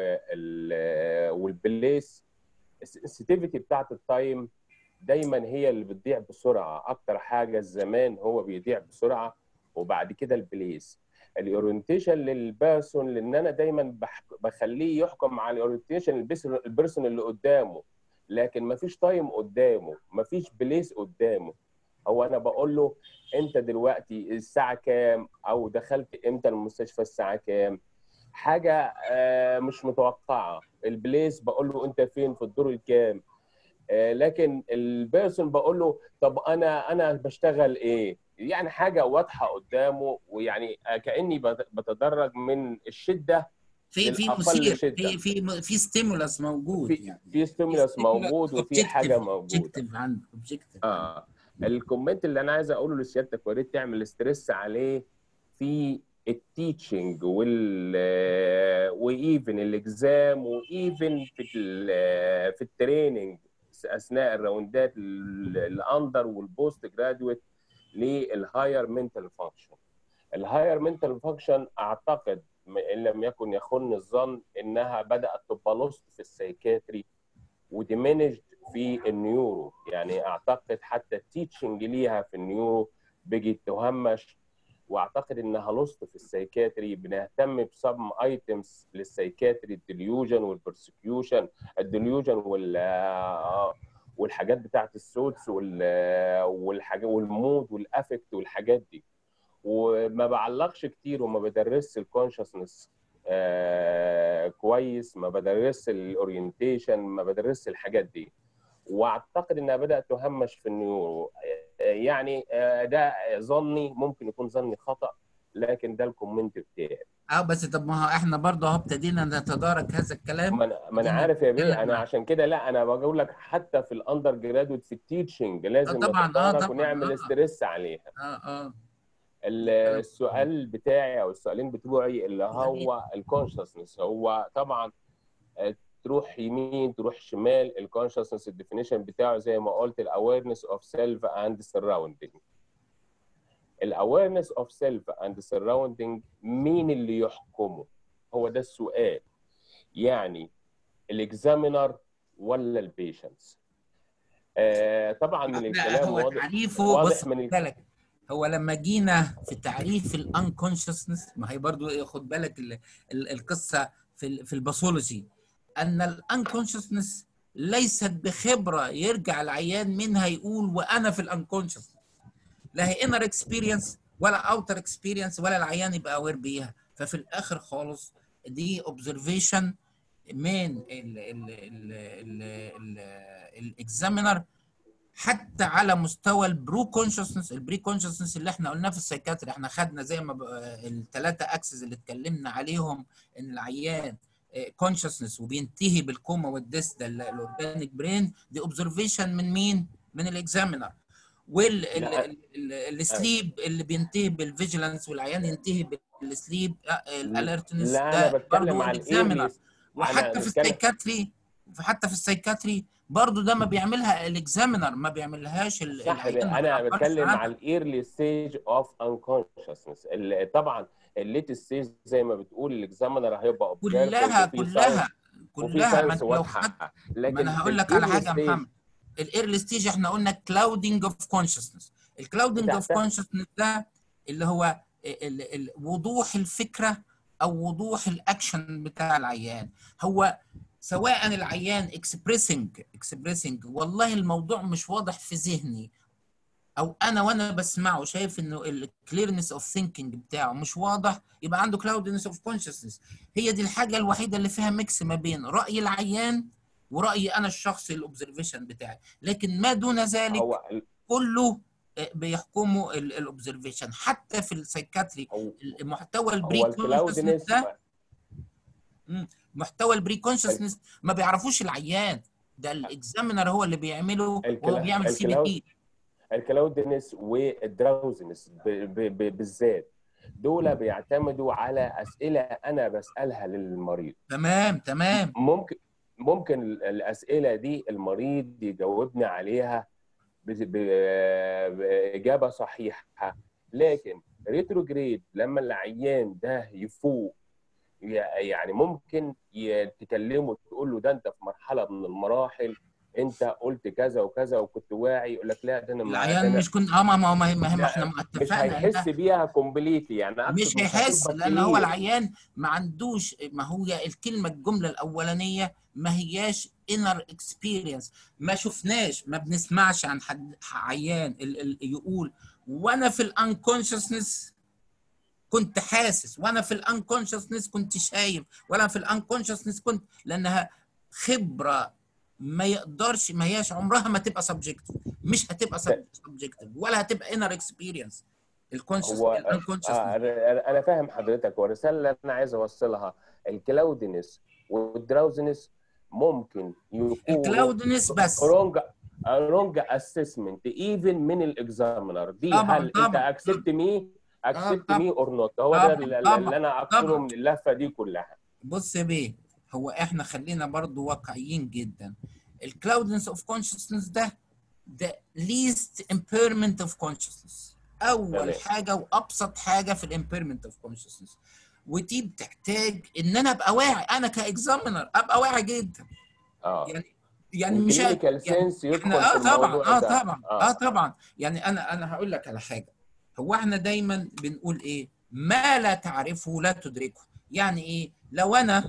وال- والبليس السنسيتيفيتي بتاعت التايم دايما هي اللي بتضيع بسرعه اكتر حاجه الزمان هو بيضيع بسرعه وبعد كده البليس الاورينتيشن للبيرسون لان انا دايما بح- بخليه يحكم على الاورينتيشن البيرسون اللي قدامه لكن مفيش تايم قدامه مفيش بليس قدامه هو انا بقول له انت دلوقتي الساعه كام او دخلت امتى المستشفى الساعه كام حاجه آه، مش متوقعه البليس بقول له انت فين في الدور الكام آه، لكن البيرسون بقول له طب انا انا بشتغل ايه يعني حاجه واضحه قدامه ويعني آه، كاني بت- بتدرج من الشده
في في
الأقل
مثير
شدة.
في في في ستيمولاس موجود
في
يعني
في ستيمولس موجود وفي حاجه موجوده
اوبجكتيف عنده اوبجكتيف
اه الكومنت اللي انا عايز اقوله لسيادتك يا ريت تعمل ستريس عليه في التيتشنج وال وايفن الاكزام وايفن في ال- في التريننج اثناء الراوندات ال- الاندر والبوست جرادويت للهاير منتال فانكشن الهاير منتال فانكشن اعتقد م- ان لم يكن يخن الظن انها بدات تبقى لوست في السايكاتري وديمينجد في النيورو يعني اعتقد حتى التيتشنج ليها في النيورو بقت تهمش واعتقد انها لوست في السايكاتري بنهتم بسم ايتمز للسايكاتري الديليوجن والبرسكيوشن الديليوجن وال آه، والحاجات بتاعت السوتس وال والحاجات والمود والافكت والحاجات دي وما بعلقش كتير وما بدرسش الكونشسنس آه كويس ما بدرسش الاورينتيشن ما بدرسش الحاجات دي واعتقد انها بدات تهمش في النيورو آه، يعني آه، ده ظني ممكن يكون ظني خطا لكن ده الكومنت بتاعي
اه بس طب ما هو احنا برضه اهو ابتدينا نتدارك هذا الكلام
ما انا ما انا
خلينا
عارف يا بيه
نتكلم
انا
عن-
عشان كده لا انا بقول لك حتى في الاندر جرادويت في التيتشنج لازم
طبعاً، آه،
نتدارك
طبعاً،
ونعمل
آه.
ستريس عليها
اه اه
ال- السؤال بتاعي او السؤالين بتوعي اللي هو الكونشسنس هو طبعا آه، تروح يمين تروح شمال الكونشسنس الديفينيشن بتاعه زي ما قلت الاويرنس اوف سيلف اند سراوندينج الاويرنس اوف سيلف اند سراوندينج مين اللي يحكمه هو ده السؤال يعني الاكزامينر ولا البيشنتس آه طبعا من
لا
الكلام
هو
واضح
تعريفه
واضح
بص
من
خد
ال-
بالك هو لما جينا في تعريف الانكونشسنس ما هي برضو إيه، خد بالك ال- ال- القصه في ال- في الباثولوجي ان الانكونشسنس ليست بخبره يرجع العيان منها يقول وانا في الانكونشسنس لا هي انر اكسبيرينس ولا اوتر اكسبيرينس ولا العيان يبقى اوير بيها ففي الاخر خالص دي اوبزرفيشن من الاكزامينر حتى على مستوى البرو كونشسنس البري كونشسنس اللي احنا قلناه في السايكاتري احنا خدنا زي ما الثلاثه اكسس اللي اتكلمنا عليهم ان العيان كونشسنس وبينتهي بالكوما والديس ده الاورجانيك برين دي اوبزرفيشن من مين؟ من الاكزامينر
لا.
والسليب اللي بينتهي بالفيجيلانس والعيان ينتهي بالسليب الالرتنس
لا انا
ده
بتكلم
برضه
على
الاكزامينر
الايرلي
وحتى في
بتكلم-
السايكاتري حتى في السايكاتري برضه ده ما بيعملها الاكزامينر ما بيعملهاش ال-
صح
العيان ما
انا
بيعبرش
بتكلم
عنها.
على الايرلي ستيج اوف انكونشسنس طبعا الليت ستيج زي ما بتقول الاكزامينر هيبقى observant
كلها
وفي
كلها
signs- وفي
كلها ما
ساينس
انت لو
واضحه
خدت
لكن
ما انا
في
هقول لك على
ال
حاجه يا
early stage-
محمد الايرلي ستيج احنا قلنا كلاودنج اوف كونشسنس الكلاودنج
ده-
اوف
ده-
كونشسنس ده اللي هو ال ال وضوح الفكره او وضوح الاكشن بتاع العيان هو سواء العيان اكسبريسنج اكسبريسنج والله الموضوع مش واضح في ذهني او انا وانا بسمعه شايف انه الكليرنس اوف ثينكينج بتاعه مش واضح يبقى عنده كلاودنس اوف كونشسنس هي دي الحاجه الوحيده اللي فيها ميكس ما بين راي العيان ورايي انا الشخصي الاوبزرفيشن بتاعي لكن ما دون ذلك
هو
كله آه، بيحكموا الاوبزرفيشن حتى في السايكاتري
هو
المحتوى البري
هو
كونشسنس
الكلاودنس
ده محتوى البري كونشسنس ما بيعرفوش العيان ده الاكزامينر هو اللي بيعمله وهو
الكلا-
بيعمل سي بي
الكلاود-
تي
الكلاودنس والدراوزنس ب- ب- ب- بالذات دول بيعتمدوا على اسئله انا بسالها للمريض
تمام تمام
ممكن ممكن ال- الاسئله دي المريض يجاوبني عليها ب- ب- باجابه صحيحه لكن ريتروجريد لما العيان ده يفوق ي- يعني ممكن ي- تكلمه تقول له ده انت في مرحله من المراحل انت قلت كذا وكذا وكنت واعي يقول لك لا ده انا مع- ده
العيان
أنا
مش كنت اه ما ما ما ما, ما
لا،
احنا ما
مش
اتفقنا
هيحس
ده
بيها كومبليتلي يعني أقصد
مش هيحس
هتبقى
لان هو
clear.
العيان ما عندوش ما هي الكلمه الجمله الاولانيه ما هياش انر اكسبيرينس ما شفناش ما بنسمعش عن حد عيان ال ال يقول وانا في الانكونشسنس كنت حاسس وانا في الانكونشسنس كنت شايف وانا في الانكونشسنس كنت لانها خبره ما يقدرش ما هياش عمرها ما تبقى سبجكتيف مش هتبقى سبجكتيف ولا هتبقى انر اكسبيرينس الكونشس
هو آه
الانكونشسنس
انا أنا فاهم حضرتك والرساله اللي انا عايز اوصلها الكلاودنس والدراوزنس ممكن يكون
الكلاودنس بس
رونج رونج اسسمنت ايفن من الاكزامينر دي
طبعاً،
هل انت
طبعاً.
اكسبت مي اكسبت
طبعاً.
مي اور نوت هو ده
طبعاً،
اللي
طبعاً،
اللي انا اقصده
طبعاً.
من اللفه دي كلها
بص يا بيه هو احنا خلينا برضو واقعيين جدا الكلاودنس اوف كونشسنس ده ده least impairment of consciousness اول
تمام.
حاجه وابسط حاجه في الامبيرمنت اوف consciousness ودي بتحتاج ان انا ابقى واعي انا كاكزامينر ابقى واعي جدا
اه
يعني يعني مش
الكلينيكال
يعني
سنس يدخل
احنا اه
في
طبعا
الموضوع
اه
ده.
طبعا اه طبعا يعني انا انا هقول لك على حاجه هو احنا دايما بنقول ايه ما لا تعرفه لا تدركه يعني ايه لو انا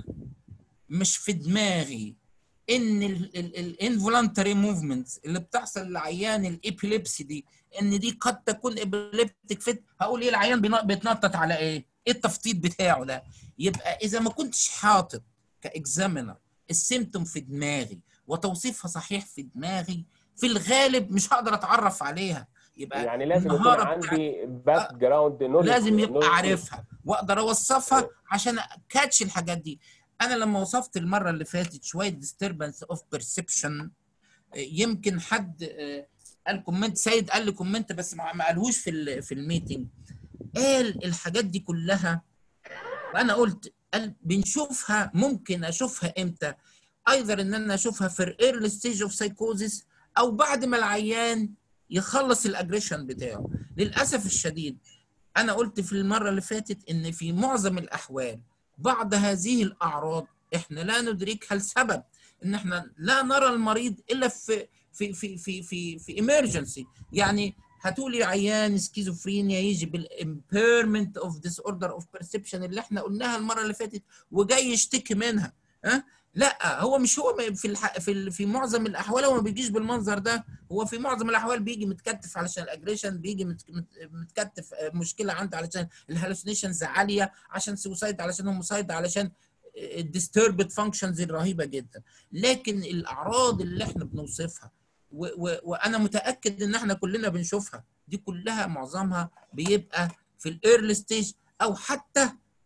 مش في دماغي ان الانفولانتري موفمنتس اللي بتحصل لعيان الابيليبسي دي ان دي قد تكون ابيليبتيك فيت هقول ايه العيان بينا- بيتنطط على ايه؟ ايه التفطيط بتاعه ده؟ يبقى اذا ما كنتش حاطط كاكزامينر السيمتوم في دماغي وتوصيفها صحيح في دماغي في الغالب مش هقدر اتعرف عليها يبقى
يعني لازم يكون
المهارة
عندي باك جراوند نولج
لازم يبقى عارفها واقدر اوصفها عشان كاتش الحاجات دي انا لما وصفت المره اللي فاتت شويه disturbance اوف بيرسبشن يمكن حد آه، قال كومنت سيد قال لي كومنت بس ما ما قالهوش في ال- في الميتنج قال الحاجات دي كلها وانا قلت قال بنشوفها ممكن اشوفها امتى ايذر ان انا اشوفها في الايرلي ستيج اوف سايكوزيس او بعد ما العيان يخلص الاجريشن بتاعه للاسف الشديد انا قلت في المره اللي فاتت ان في معظم الاحوال بعض هذه الاعراض احنا لا ندركها لسبب ان احنا لا نرى المريض الا في في في في في في emergency يعني هتقولي عيان سكيزوفرينيا يجي بالامبيرمنت اوف ديس اوردر اوف بيرسبشن اللي احنا قلناها المره اللي فاتت وجاي يشتكي منها ها لا هو مش هو في الح... في ال... في معظم الاحوال هو ما بيجيش بالمنظر ده هو في معظم الاحوال بيجي متكتف علشان الاجريشن بيجي مت... مت... متكتف آه، مشكله عنده علشان الهلوسينيشنز عاليه عشان سوسايد علشان هوموسايد علشان الديستربد فانكشنز الرهيبه جدا لكن الاعراض اللي احنا بنوصفها و... و... وانا متاكد ان احنا كلنا بنشوفها دي كلها معظمها بيبقى في الايرلي ستيج او حتى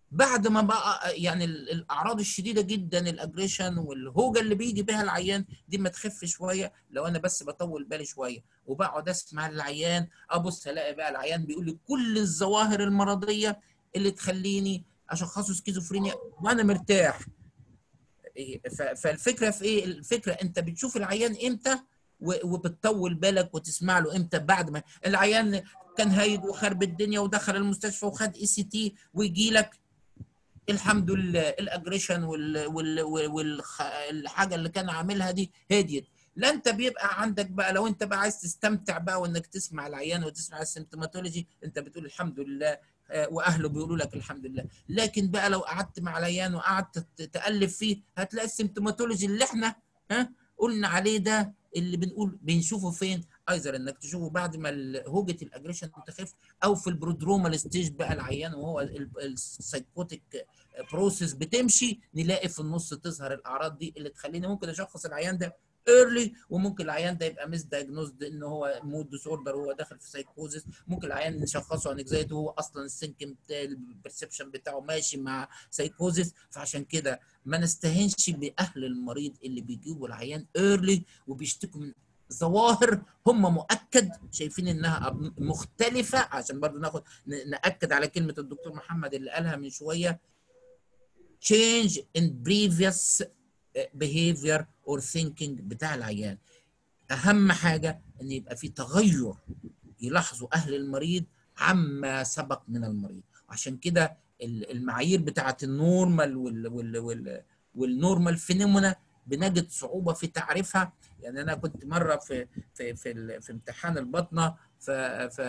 بعد ما بقى يعني ال- الاعراض الشديده جدا الاجريشن والهوجه اللي بيجي بها العيان دي ما تخف شويه لو انا بس بطول بالي شويه وبقعد اسمع العيان ابص الاقي بقى العيان بيقول لي كل الظواهر المرضيه اللي تخليني اشخصه سكيزوفرينيا وانا مرتاح إيه، ف- فالفكره في ايه الفكره انت بتشوف العيان امتى و- وبتطول بالك وتسمع له امتى بعد ما العيان كان هايج وخرب الدنيا ودخل المستشفى وخد اي سي تي ويجي لك الحمد لله الاجريشن وال وال والحاجه اللي كان عاملها دي هديت لا انت بيبقى عندك بقى لو انت بقى عايز تستمتع بقى وانك تسمع العيان وتسمع السيمتوماتولوجي انت بتقول الحمد لله آه، واهله بيقولوا لك الحمد لله لكن بقى لو قعدت مع العيان وقعدت ت- تالف فيه هتلاقي السيمتوماتولوجي اللي احنا ها قلنا عليه ده اللي بنقول بنشوفه فين ايزر انك تشوفه بعد ما ال- هوجه الاجريشن تخف او في البرودرومال ستيج بقى العيان وهو السايكوتيك بروسيس بتمشي نلاقي في النص تظهر الاعراض دي اللي تخليني ممكن اشخص العيان ده ايرلي وممكن العيان ده يبقى مس دايجنوزد ان هو مود ديس اوردر وهو داخل في سايكوزيس ممكن العيان نشخصه انكزايتي وهو اصلا السنك البرسبشن بتاعه ماشي مع سايكوزيس فعشان كده ما نستهينش باهل المريض اللي بيجيبوا العيان ايرلي وبيشتكوا من ظواهر هم مؤكد شايفين انها أب- مختلفه عشان برضو ناخد ن- ناكد على كلمه الدكتور محمد اللي قالها من شويه change in previous behavior or thinking بتاع العيان اهم حاجه ان يبقى في تغير يلاحظوا اهل المريض عما سبق من المريض عشان كده ال- المعايير بتاعه النورمال وال وال وال والنورمال فينومينا بنجد صعوبه في تعريفها يعني انا كنت مره في في في, ال- في امتحان البطنه ف ف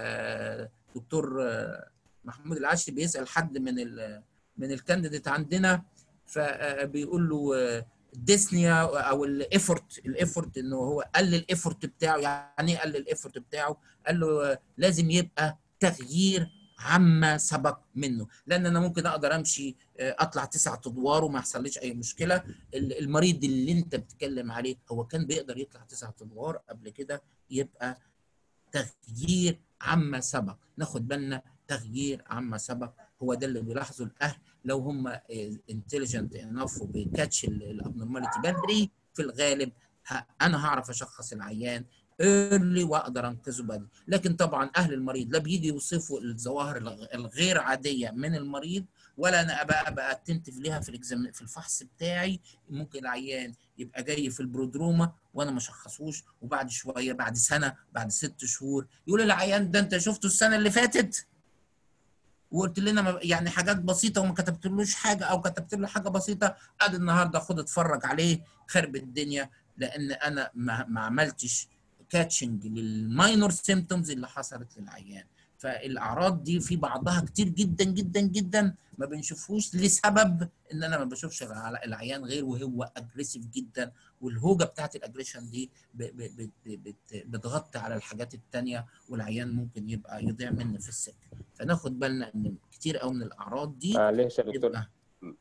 دكتور محمود العشري بيسال حد من ال من الكانديديت عندنا فبيقول له ديسنيا او الايفورت الايفورت انه هو قلل الايفورت بتاعه يعني ايه قلل الايفورت بتاعه قال له لازم يبقى تغيير عما سبق منه لان انا ممكن اقدر امشي اطلع تسع ادوار وما يحصليش اي مشكله المريض اللي انت بتتكلم عليه هو كان بيقدر يطلع تسع ادوار قبل كده يبقى تغيير عما سبق ناخد بالنا تغيير عما سبق هو ده اللي بيلاحظه الاهل لو هم انتليجنت انف وبيكاتش الابنورماليتي بدري في الغالب انا هعرف اشخص العيان ايرلي واقدر انقذه بدري لكن طبعا اهل المريض لا بيجي يوصفوا الظواهر الغير عاديه من المريض ولا انا ابقى ابقى اتنتف ليها في الاكزام في الفحص بتاعي ممكن العيان يبقى جاي في البرودروما وانا ما شخصوش وبعد شويه بعد سنه بعد ست شهور يقول العيان ده انت شفته السنه اللي فاتت وقلت لنا يعني حاجات بسيطه وما كتبتلوش حاجه او كتبت له حاجه بسيطه قاعد النهارده خد اتفرج عليه خرب الدنيا لان انا ما, ما عملتش كاتشنج للماينور سيمتومز اللي حصلت للعيان فالاعراض دي في بعضها كتير جدا جدا جدا ما بنشوفوش لسبب ان انا ما بشوفش العيان غير وهو اجريسيف جدا والهوجه بتاعت الاجريشن دي بتغطي على الحاجات التانية والعيان ممكن يبقى يضيع مني في السكه فناخد بالنا ان كتير قوي من الاعراض دي
معلش يا دكتور
يبقى...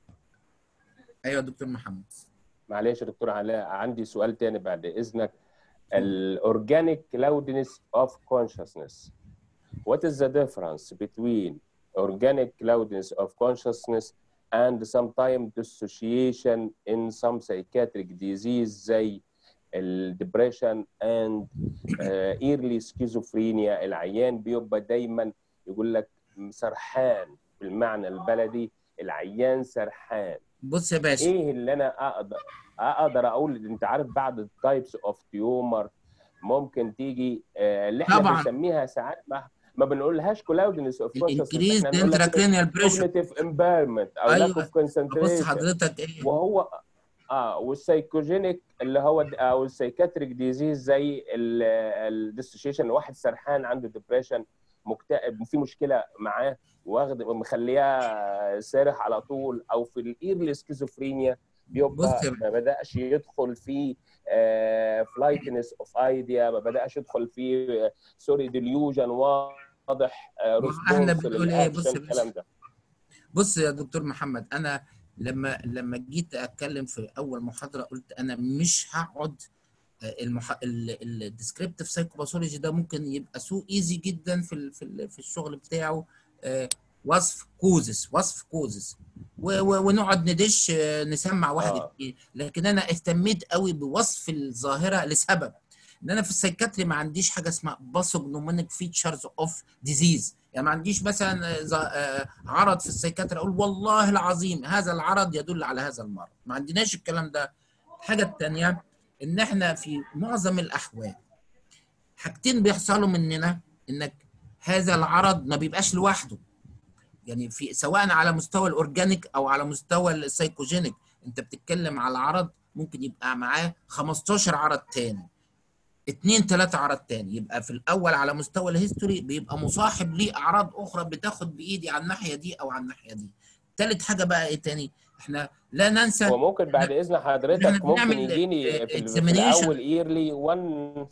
ايوه دكتور محمد
معلش يا دكتور علاء عندي سؤال تاني بعد اذنك الاورجانيك cloudiness of consciousness what is the difference between organic cloudiness of consciousness and sometimes dissociation in some psychiatric disease زي الدبريشن and uh, early schizophrenia العيان بيبقى دايما يقول لك سرحان بالمعنى البلدي العيان سرحان
بص يا باشا
ايه اللي انا اقدر اقدر اقول انت عارف بعض التايبس اوف تيومر ممكن تيجي آه اللي احنا
طبعا.
بنسميها ساعات ما ما بنقولهاش كلاودنس اوف
الانكريز انتراكرينيال بريشر
كوجنيتيف امبيرمنت او لاك
أيوة.
اوف كونسنتريشن
بص حضرتك ايه
وهو اه والسايكوجينيك اللي هو او السايكاتريك ديزيز زي الديسوشيشن واحد سرحان عنده ديبريشن مكتئب في مشكله معاه واخد مخلياه سارح على طول او في الايرلي سكيزوفرينيا بيبقى ما بداش يدخل في فلايتنس اوف ايديا ما بداش يدخل في سوري ديليوجن واضح
احنا بنقول ايه بص
الكلام ده
بص يا دكتور محمد انا لما لما جيت اتكلم في اول محاضره قلت انا مش هقعد المح... الديسكريبتيف سايكوباثولوجي ده ممكن يبقى سو ايزي جدا في ال... في, ال... في الشغل بتاعه وصف كوزس وصف كوزس و- و- ونقعد ندش آه، نسمع واحد
آه.
اتنين لكن انا اهتميت قوي بوصف الظاهره لسبب ان انا في السايكاتري ما عنديش حاجه اسمها باثوجنومونيك فيتشرز اوف ديزيز يعني ما عنديش مثلا آه، ز- آه، عرض في السايكاتري اقول والله العظيم هذا العرض يدل على هذا المرض ما عندناش الكلام ده الحاجه الثانيه ان احنا في معظم الاحوال حاجتين بيحصلوا مننا انك هذا العرض ما بيبقاش لوحده يعني في سواء على مستوى الاورجانيك او على مستوى السايكوجينيك انت بتتكلم على عرض ممكن يبقى معاه 15 عرض تاني اتنين تلاتة عرض تاني يبقى في الاول على مستوى الهيستوري بيبقى مصاحب ليه اعراض اخرى بتاخد بايدي على الناحيه دي او على الناحيه دي تالت حاجه بقى ايه تاني احنا لا ننسى
وممكن بعد اذن حضرتك
إحنا
ممكن
بنعمل
يجيني في, ال- في
examination.
الاول ايرلي 1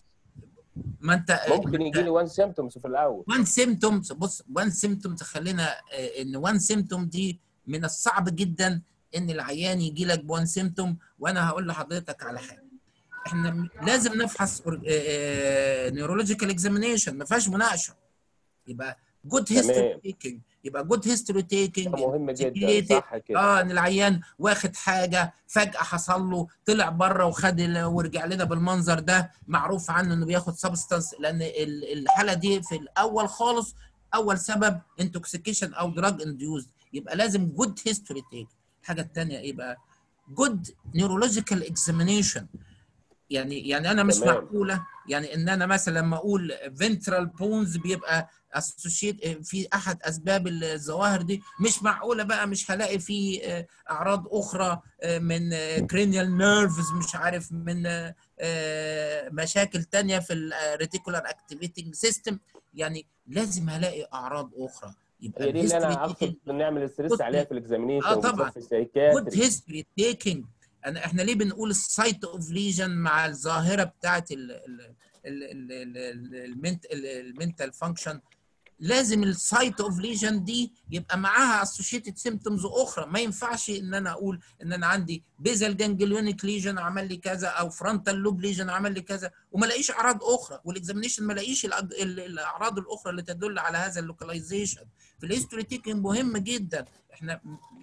ما انت
ممكن يجي لي 1 سيمتومز في الاول
وان سيمتومز بص وان سيمتومز خلينا آه، ان وان سيمتوم دي من الصعب جدا ان العيان يجي لك بوان سيمتوم وانا هقول لحضرتك على حاجه احنا م- لازم نفحص نيورولوجيكال اكزامينيشن ما فيهاش مناقشه يبقى جود هيستوري
تمام.
تيكينج يبقى جود هيستوري تيكينج
ده مهم جدا صح كده
اه ان العيان واخد حاجه فجاه حصل له طلع بره وخد ال- ورجع لنا بالمنظر ده معروف عنه انه بياخد سبستانس لان ال- الحاله دي في الاول خالص اول سبب انتوكسيكيشن او دراج انديوزد يبقى لازم جود هيستوري تيك الحاجه الثانيه يبقى جود نيورولوجيكال اكزامينيشن يعني يعني انا مش
تمام.
معقوله يعني ان انا مثلا لما اقول فنترال بونز بيبقى اسوشيت في احد اسباب الظواهر دي مش معقوله بقى مش هلاقي في آه، اعراض اخرى آه، من كرينيال نيرفز مش عارف من آه، آه، مشاكل تانية في الريتيكولار اكتيفيتنج سيستم يعني لازم هلاقي اعراض اخرى يبقى
هي دي اللي انا
الهيستوري
اقصد نعمل ستريس
بص-
عليها في الاكزامينيشن
آه طبعاً.
وبالذات في
جود
السايكاتري
هيستوري تيكينج انا احنا ليه بنقول السايت اوف ليجن مع الظاهره بتاعت المنتال فانكشن لازم السايت اوف ليجن دي يبقى معاها اسوشيتد سيمتومز اخرى ما ينفعش ان انا اقول ان انا عندي بيزل جانجليونيك ليجن عمل لي كذا او فرونتال لوب ليجن عمل لي كذا وما الاقيش اعراض اخرى والاكزامينيشن ما الاقيش الأج- ال- الاعراض الاخرى اللي تدل على هذا اللوكاليزيشن في الهيستوري تيكينج مهم جدا احنا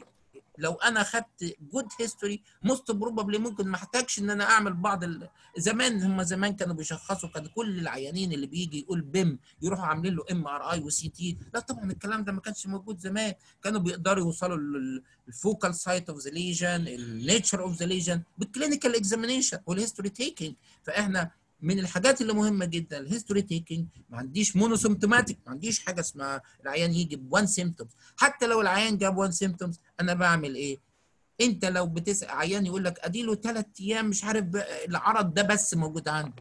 لو انا خدت جود هيستوري موست بروبابلي ممكن ما احتاجش ان انا اعمل بعض ال... زمان هم زمان كانوا بيشخصوا كان كل العيانين اللي بيجي يقول بيم يروحوا عاملين له ام ار اي وسي تي لا طبعا الكلام ده ما كانش موجود زمان كانوا بيقدروا يوصلوا للفوكال سايت اوف ذا ليجن النيتشر اوف ذا ليجن بالكلينيكال اكزامينيشن والهيستوري تيكينج فاحنا من الحاجات اللي مهمه جدا الهيستوري تيكينج ما عنديش مونوسيمتوماتيك ما عنديش حاجه اسمها العيان يجي بوان سيمتومز حتى لو العيان جاب وان سيمتومز انا بعمل ايه انت لو بتسال عيان يقول لك اديله ثلاث ايام مش عارف بقى العرض ده بس موجود عنده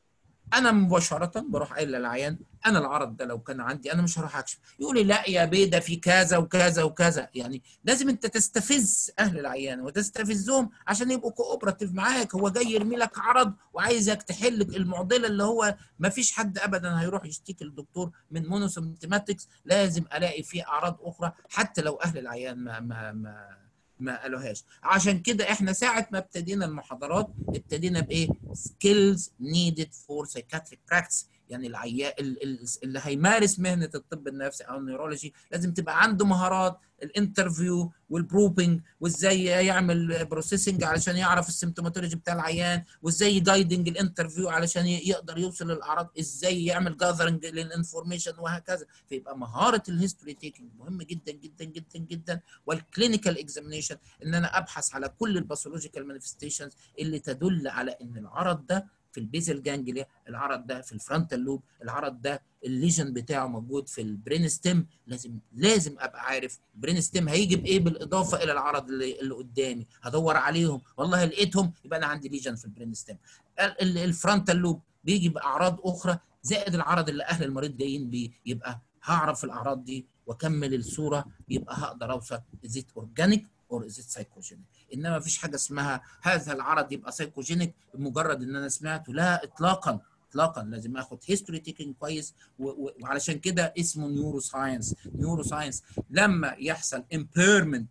انا مباشره بروح قايل للعيان انا العرض ده لو كان عندي انا مش هروح اكشف يقول لي لا يا بيه ده في كذا وكذا وكذا يعني لازم انت تستفز اهل العيان وتستفزهم عشان يبقوا كوبراتيف معاك هو جاي يرمي لك عرض وعايزك تحل المعضله اللي هو ما فيش حد ابدا هيروح يشتكي للدكتور من مونوسيمتوماتكس لازم الاقي فيه اعراض اخرى حتى لو اهل العيان ما ما ما ما قالوهاش عشان كده احنا ساعه ما ابتدينا المحاضرات ابتدينا بايه skills needed for psychiatric practice يعني العيان اللي هيمارس مهنه الطب النفسي او النيورولوجي لازم تبقى عنده مهارات الانترفيو والبروبنج وازاي يعمل بروسيسنج علشان يعرف السيمتوماتولوجي بتاع العيان وازاي جايدنج الانترفيو علشان يقدر يوصل للاعراض ازاي يعمل جاذرنج للانفورميشن وهكذا فيبقى مهاره الهيستوري تيكينج مهم جدا جدا جدا جدا والكلينيكال اكزامينيشن ان انا ابحث على كل الباثولوجيكال مانيفستيشنز اللي تدل على ان العرض ده في البيزل جانجليا العرض ده في الفرونتال لوب العرض ده الليجن بتاعه موجود في البرين ستيم لازم لازم ابقى عارف البرين ستيم هيجي بايه بالاضافه الى العرض اللي, اللي قدامي هدور عليهم والله لقيتهم يبقى انا عندي ليجن في البرين ستيم الفرونتال لوب بيجي باعراض اخرى زائد العرض اللي اهل المريض جايين بيه يبقى هعرف الاعراض دي واكمل الصوره يبقى هقدر اوصل ازيت اورجانيك اور ازيت سايكوجينيك انما مفيش حاجه اسمها هذا العرض يبقى سايكوجينيك بمجرد ان انا سمعته لا اطلاقا اطلاقا لازم اخد هيستوري تيكينج كويس وعلشان كده اسمه نيورو ساينس نيورو ساينس لما يحصل امبيرمنت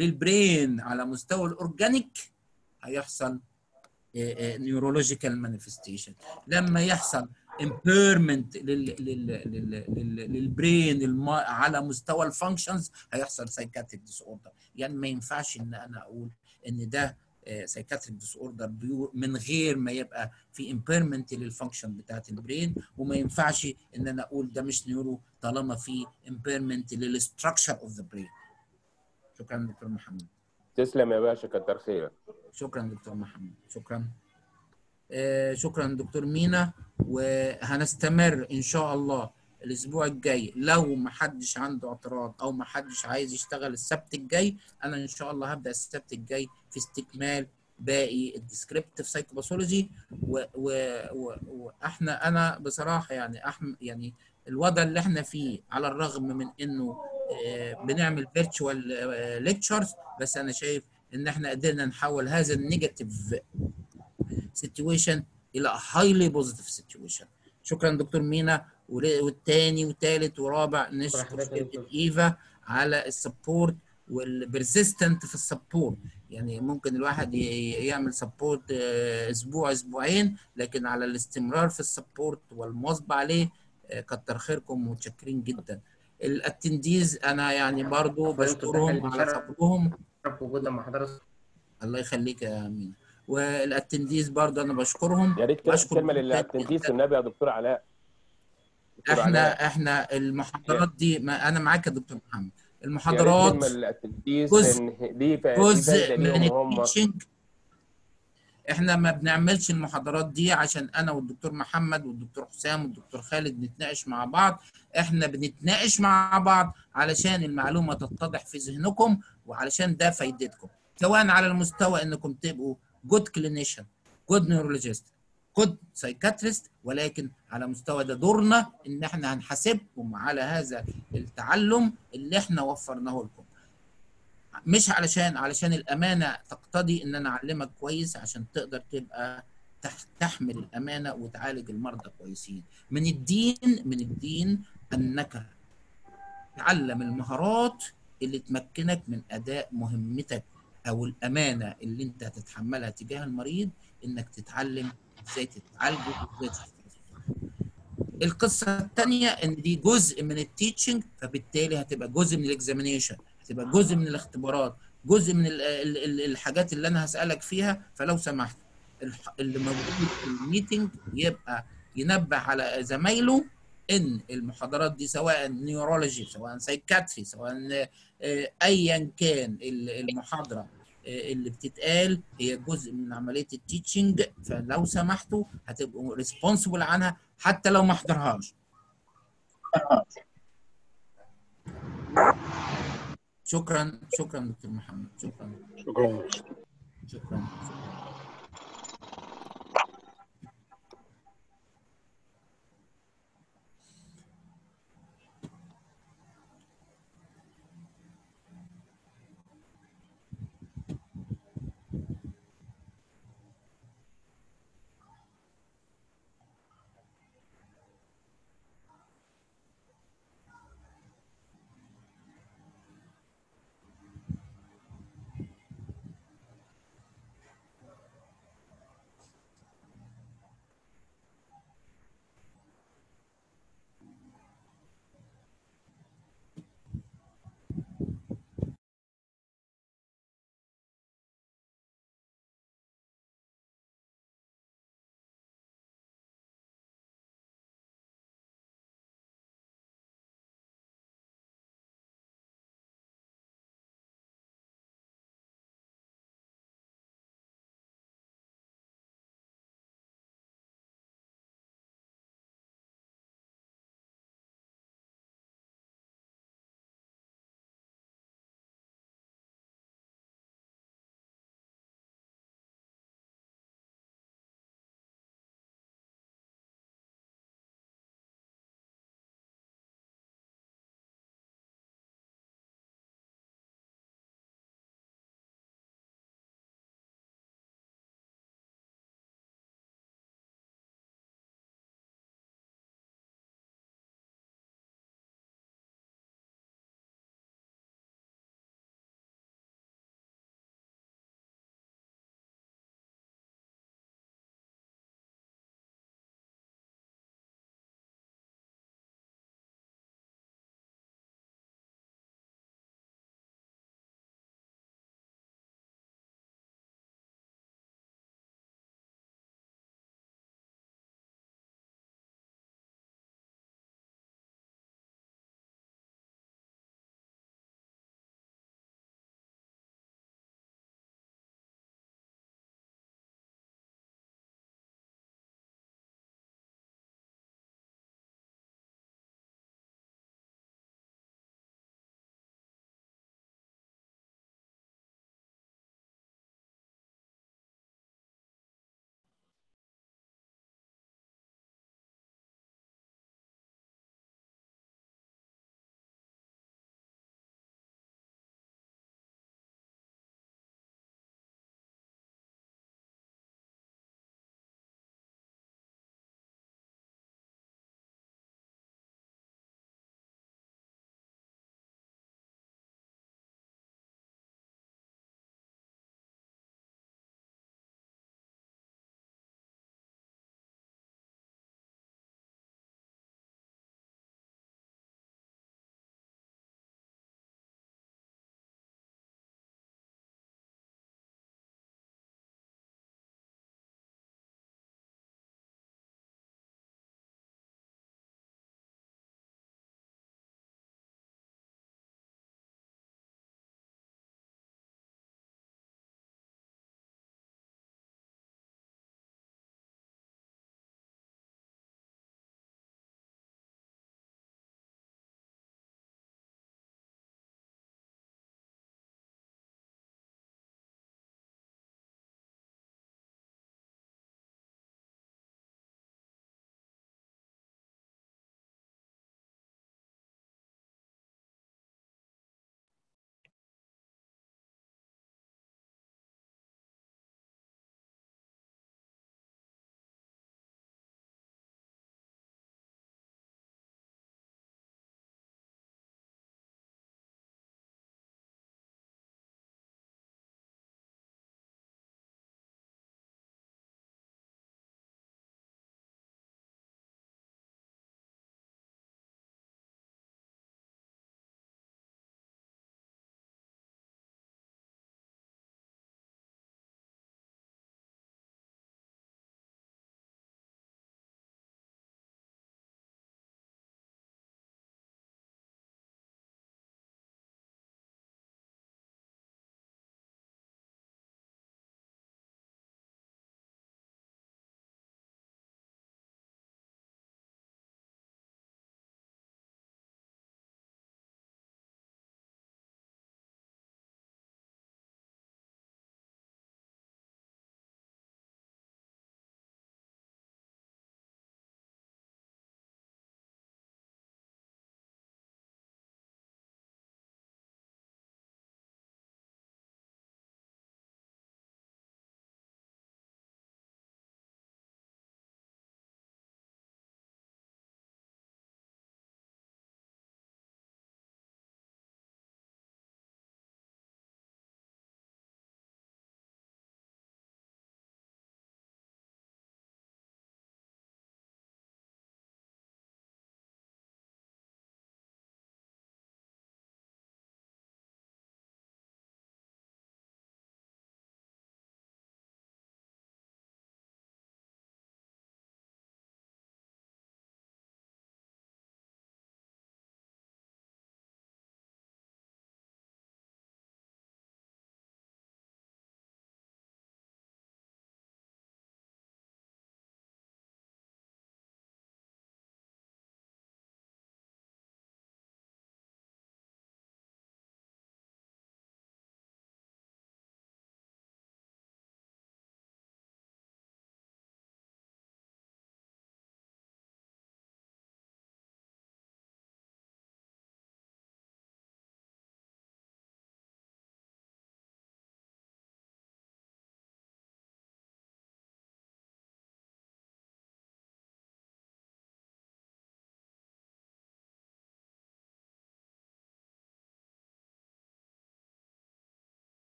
للبرين على مستوى الاورجانيك هيحصل نيورولوجيكال مانيفستيشن لما يحصل امبيرمنت للبرين الم- على مستوى الفانكشنز هيحصل سايكاتريك ديس اوردر يعني ما ينفعش ان انا اقول ان ده سايكاتريك ديس اوردر من غير ما يبقى في امبيرمنت للفانكشن بتاعت البرين وما ينفعش ان انا اقول ده مش نيورو طالما في امبيرمنت للستراكشر اوف ذا برين شكرا دكتور محمد
تسلم يا باشا كتر خيرك
شكرا دكتور محمد شكرا آه شكرا دكتور مينا وهنستمر ان شاء الله الاسبوع الجاي لو ما حدش عنده اعتراض او ما حدش عايز يشتغل السبت الجاي انا ان شاء الله هبدا السبت الجاي في استكمال باقي الديسكريبتيف سايكوباثولوجي واحنا انا بصراحه يعني احم يعني الوضع اللي احنا فيه على الرغم من انه آه، بنعمل فيرتشوال ليكتشرز بس انا شايف ان احنا قدرنا نحول هذا النيجاتيف سيتويشن الى هايلي بوزيتيف سيتويشن شكرا دكتور مينا ور- والتاني وتالت ورابع نشكر
حضرتك يا
شركه
دكتور.
ايفا على السبورت والبرزيستنت في السبورت يعني ممكن الواحد ي- يعمل سبورت اسبوع اسبوعين لكن على الاستمرار في السبورت والمواظبه عليه آه، كتر خيركم ومتشكرين جدا الاتنديز انا يعني برضو
عفواً،
بشكرهم
تتحل
على
بشرف.
صبرهم
شرف وجودنا مع حضرتك
الله يخليك يا امين والاتنديز برضه انا بشكرهم
يا ريت كده
بشكر
كلمه
جداً
للاتنديس
جداً.
النبي يا دكتور علاء دكتور
احنا
علاء
احنا المحاضرات دي ما انا معاك يا دكتور محمد
يا ريت
المحاضرات
كلمه للاتنديس
جزء-
لان دي فا- دي
جزء
فايده
من
ليهم هم
التيتشنج احنا ما بنعملش المحاضرات دي عشان انا والدكتور محمد والدكتور حسام والدكتور خالد نتناقش مع بعض احنا بنتناقش مع بعض علشان المعلومه تتضح في ذهنكم وعلشان ده فايدتكم سواء على المستوى انكم تبقوا جود كلينيشن جود نيورولوجيست جود سايكاتريست ولكن على مستوى ده دورنا ان احنا هنحاسبكم على هذا التعلم اللي احنا وفرناه لكم مش علشان علشان الامانه تقتضي ان انا اعلمك كويس عشان تقدر تبقى تح- تحمل الامانه وتعالج المرضى كويسين من الدين من الدين انك تعلم المهارات اللي تمكنك من اداء مهمتك او الامانه اللي انت هتتحملها تجاه المريض انك تتعلم ازاي تتعالجه وازاي تشتغل القصه الثانيه ان دي جزء من التيتشنج فبالتالي هتبقى جزء من الاكزامينيشن هتبقى جزء من الاختبارات جزء من ال ال ال الحاجات اللي انا هسالك فيها فلو سمحت الح- اللي موجود في الميتنج يبقى ينبه على زمايله ان المحاضرات دي سواء نيورولوجي سواء سايكاتري سواء آه، ايا كان ال- المحاضره آه، اللي بتتقال هي جزء من عمليه التيتشنج فلو سمحتوا هتبقوا ريسبونسبل عنها حتى لو ما حضرهاش شكرا شكرا دكتور محمد شكرا
شكرا
شكرا, شكرا.